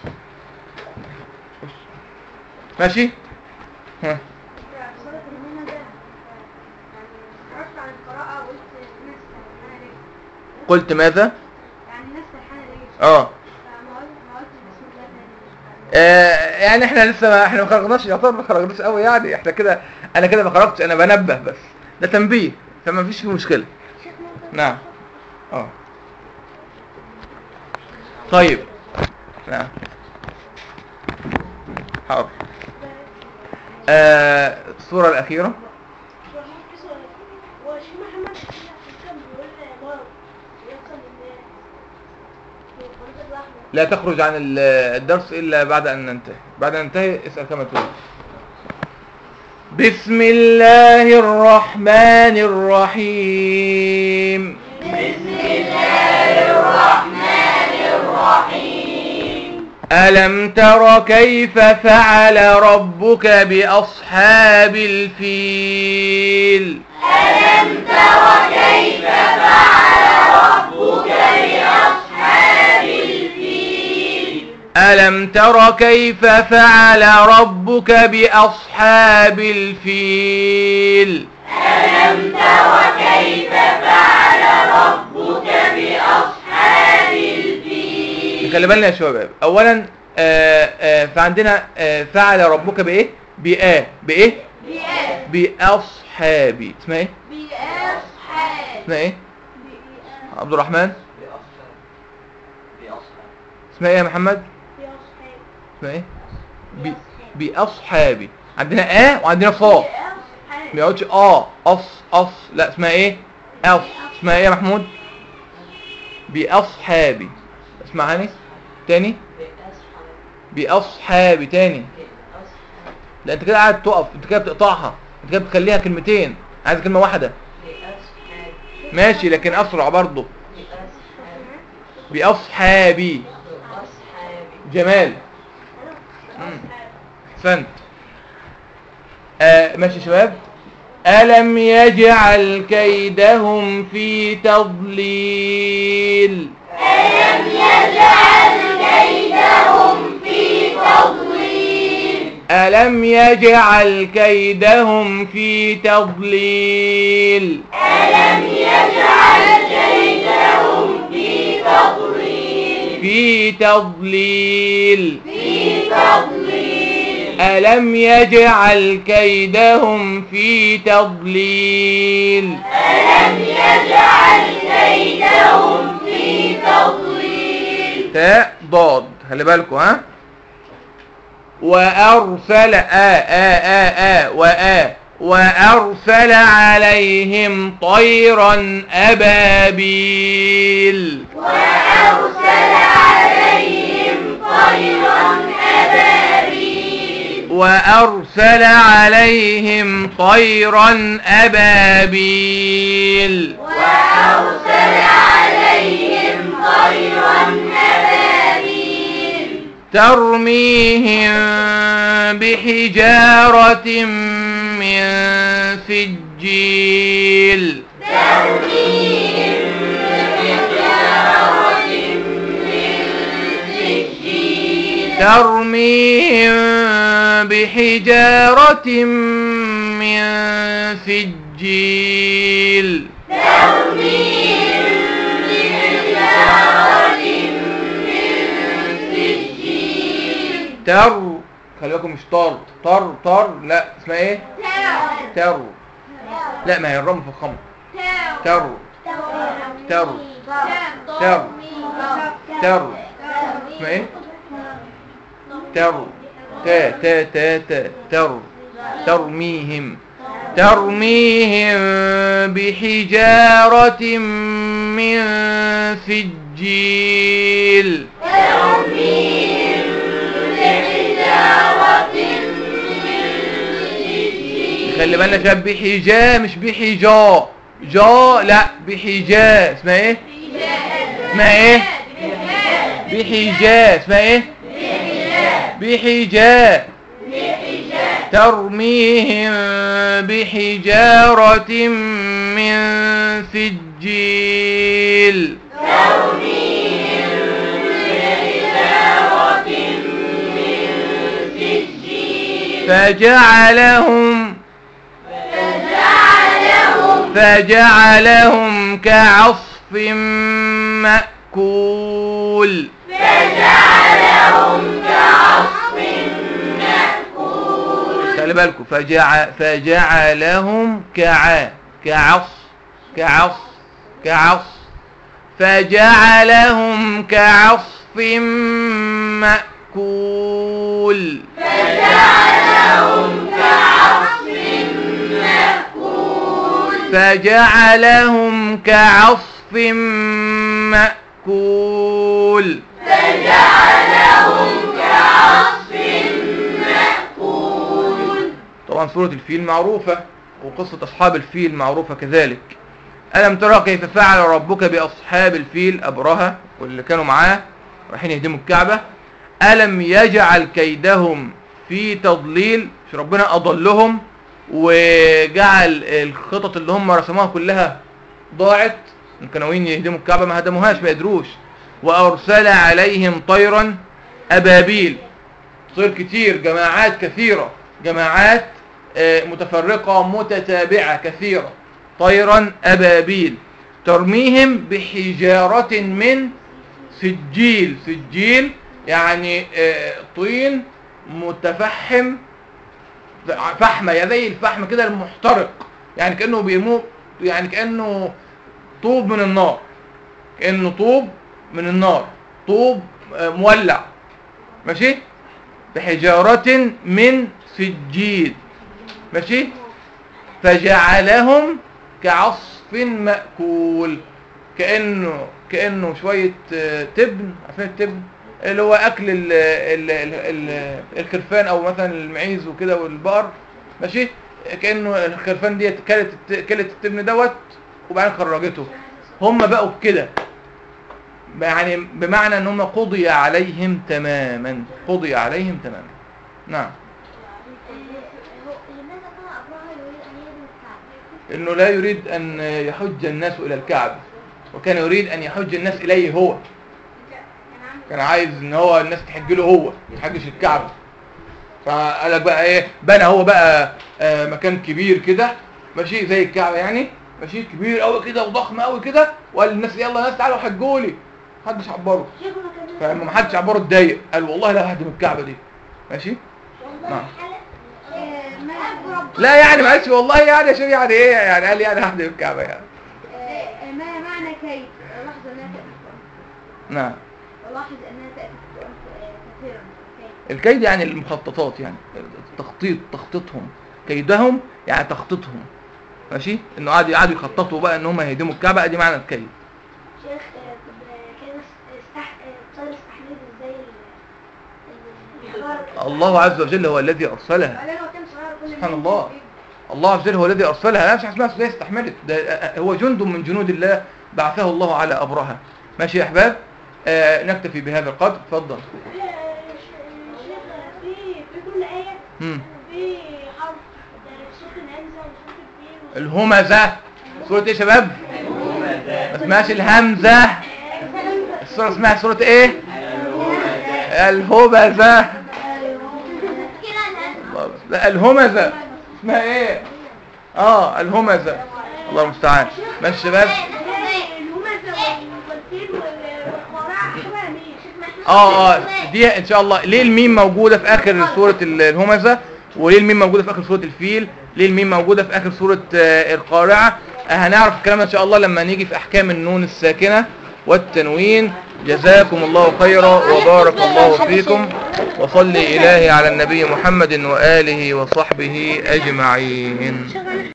ماشي ها صدق المنى ده يعني عرفت عن القراءة وقلت ناس سرحانة ليه قلت ماذا يعني ناس سرحانة ليه اه فما قلت ما قلت بسم الله تاني آه يعني احنا لسه ما احنا ما خرجناش يعتبر ما خرجناش قوي يعني احنا كده انا كده ما خرجتش انا بنبه بس ده تنبيه فما فيش فيه مشكله شيخ ممكن نعم اه طيب نعم حاضر آه الصورة الأخيرة هو شيخ محمد كان بيقول مرض يحصل للناس في الخريطة الأحمر لا تخرج عن ال- الدرس إلا بعد أن ننتهي بعد أن ننتهي اسأل كما تريد بسم الله الرحمن الرحيم ألم تر كيف فعل ربك بأصحاب الفيل ألم تر كيف فعل ربك بأصحاب الفيل خلي بالنا يا شباب اولا آه آه فعندنا آه فعل ربك بايه بآ بايه باصحابي اسمها ايه بأصحاب اسمها ايه عبد الرحمن بأصحاب بأصحاب اسمها ايه يا محمد بأصحاب اسمها ايه ب- باصحابي عندنا ا وعندنا صا ما بأصحاب يقعدش اه اص اص لا اسمها ايه اص اسمها ايه يا محمود باصحابي اسمعني تاني بأصحاب باصحابي تاني بأصحاب لا انت كده قاعد تقف انت كده بتقطعها انت كده بتخليها كلمتين عايز كلمه واحده بأصحاب ماشي لكن اسرع برضه بأصحاب باصحابي بأصحاب جمال مم. احسنت آه ماشي يا شباب ألم يجعل كيدهم في تضليل ألم يجعل كيدهم في تضليل في تضليل ألم يجعل كيدهم في تضليل تاء ضاد خلي بالكم ها وأرسل آ آ آ آ وآ وأرسل عليهم طيرا أبابيل وأرسل عليهم طيرا أبابيل ترميهم بحجارة من سجيل ترميهم بحجارة من سجيل تر خلي بالكم مش طر طر طر لا اسمها ايه تر لا ما هي الرمل في الخمر تر تر تر تر اسمها ايه تر تا تا تا تا تر ترميهم ترميهم بحجارة من سجيل خلي بالنا يا شباب بحجا مش بحجا جا لا بحجا اسمها ايه اسمها ايه بحجا اسمها ايه بحجا ترميهم بحجارة من سجيل فجعلهم فجعلهم كعصف مأكول فجعلهم كعصف خلي بالكم فجع فجعلهم كع كعص كعص كعص فجعلهم كعصف مأكول فجعلهم كعصف مأكول طبعا سورة الفيل معروفة وقصة أصحاب الفيل معروفة كذلك ألم ترى كيف فعل ربك بأصحاب الفيل أبرهة واللي كانوا معاه رايحين يهدموا الكعبة ألم يجعل كيدهم في تضليل مش ربنا أضلهم وجعل الخطط اللي هم رسموها كلها ضاعت كانوا ناويين يهدموا الكعبة ما هدموهاش ما يدروش وأرسل عليهم طيرا أبابيل طير كتير جماعات كثيرة جماعات آه، متفرقة متتابعة كثيرة طيرا أبابيل ترميهم بحجارة من سجيل سجيل يعني آه، طين متفحم فحمة يا زي الفحم كده المحترق يعني كأنه بيموت يعني كأنه طوب من النار كأنه طوب من النار طوب آه، مولع ماشي بحجارة من سجيل ماشي فجعلهم كعصف مأكول كأنه كأنه شوية آه، تبن عارفين التبن اللي هو أكل ال ال ال ال الخرفان أو مثلا المعيز وكده والبقر ماشي كأنه الخرفان دي كلت الت- كلت التبن دوت وبعدين خرجته هم بقوا كده يعني بمعنى ان هم قضي عليهم تماما قضي عليهم تماما نعم لماذا كان أبرهة يريد أن يهدم الكعبة؟ انه لا يريد ان يحج الناس الى الكعبة وكان يريد ان يحج الناس اليه هو كان عايز ان هو الناس تحج له هو ما تحجش الكعبة فقال لك بقى ايه بنى هو بقى آه، مكان كبير كده ماشي زي الكعبة يعني ماشي كبير قوي كده وضخم قوي كده وقال للناس يلا ناس تعالوا حجوا لي محدش عبره شيخنا كان فلما ما حدش عبره اتضايق قال والله لا ههدم الكعبة دي ماشي نعم. ما أبرب لا يعني معلش والله يعني عشان يعني ايه يعني قال لي يعني ههدم الكعبة يعني ما معنى كيف لاحظ انها تأتي في القرآن. نعم لاحظ انها تأتي في القرآن آه، كثيرا كيف الكيد يعني المخططات يعني التخطيط تخطيطهم كيدهم يعني تخطيطهم ماشي انه قعدوا قعدوا يخططوا بقى ان هم يهدموا الكعبه دي معنى الكيد شيخ آه، طب آه، كده استح... آه، الطير استحمل ازاي ال- ال- الحجارة؟ الله عز وجل هو الذي ارسلها بعدين هو كان صغير كل سبحان ما الله. يجي- الله عز وجل هو الذي ارسلها لا مش اسمها ازاي استحملت ده هو جند من جنود الله بعثه الله على ابرهه ماشي يا احباب آه نكتفي بهذا القدر اتفضل آه، ش- شيخ آه، في في كل آية مم. في حرف ده صوت الهمزة وصوت الفيل الهمزه سوره ايه يا شباب ما اسمهاش الهمزه السوره اسمها سوره ايه الهمزه الله- لا الهمزة اسمها ايه اه الهمزة الله المستعان ماشي يا شباب الهمزة والفيل والقارعة شبه مين؟ شيخ اه اه دي ان شاء الله ليه الميم موجودة في اخر سورة ال- الهمزة وليه الميم موجودة في اخر سورة الفيل ليه الميم موجودة في اخر سورة آه، القارعة آه، هنعرف الكلام ده ان شاء الله لما نيجي في احكام النون الساكنة والتنوين جزاكم الله خيرا وبارك الله فيكم وصلي إلهي على النبي محمد وآله وصحبه أجمعين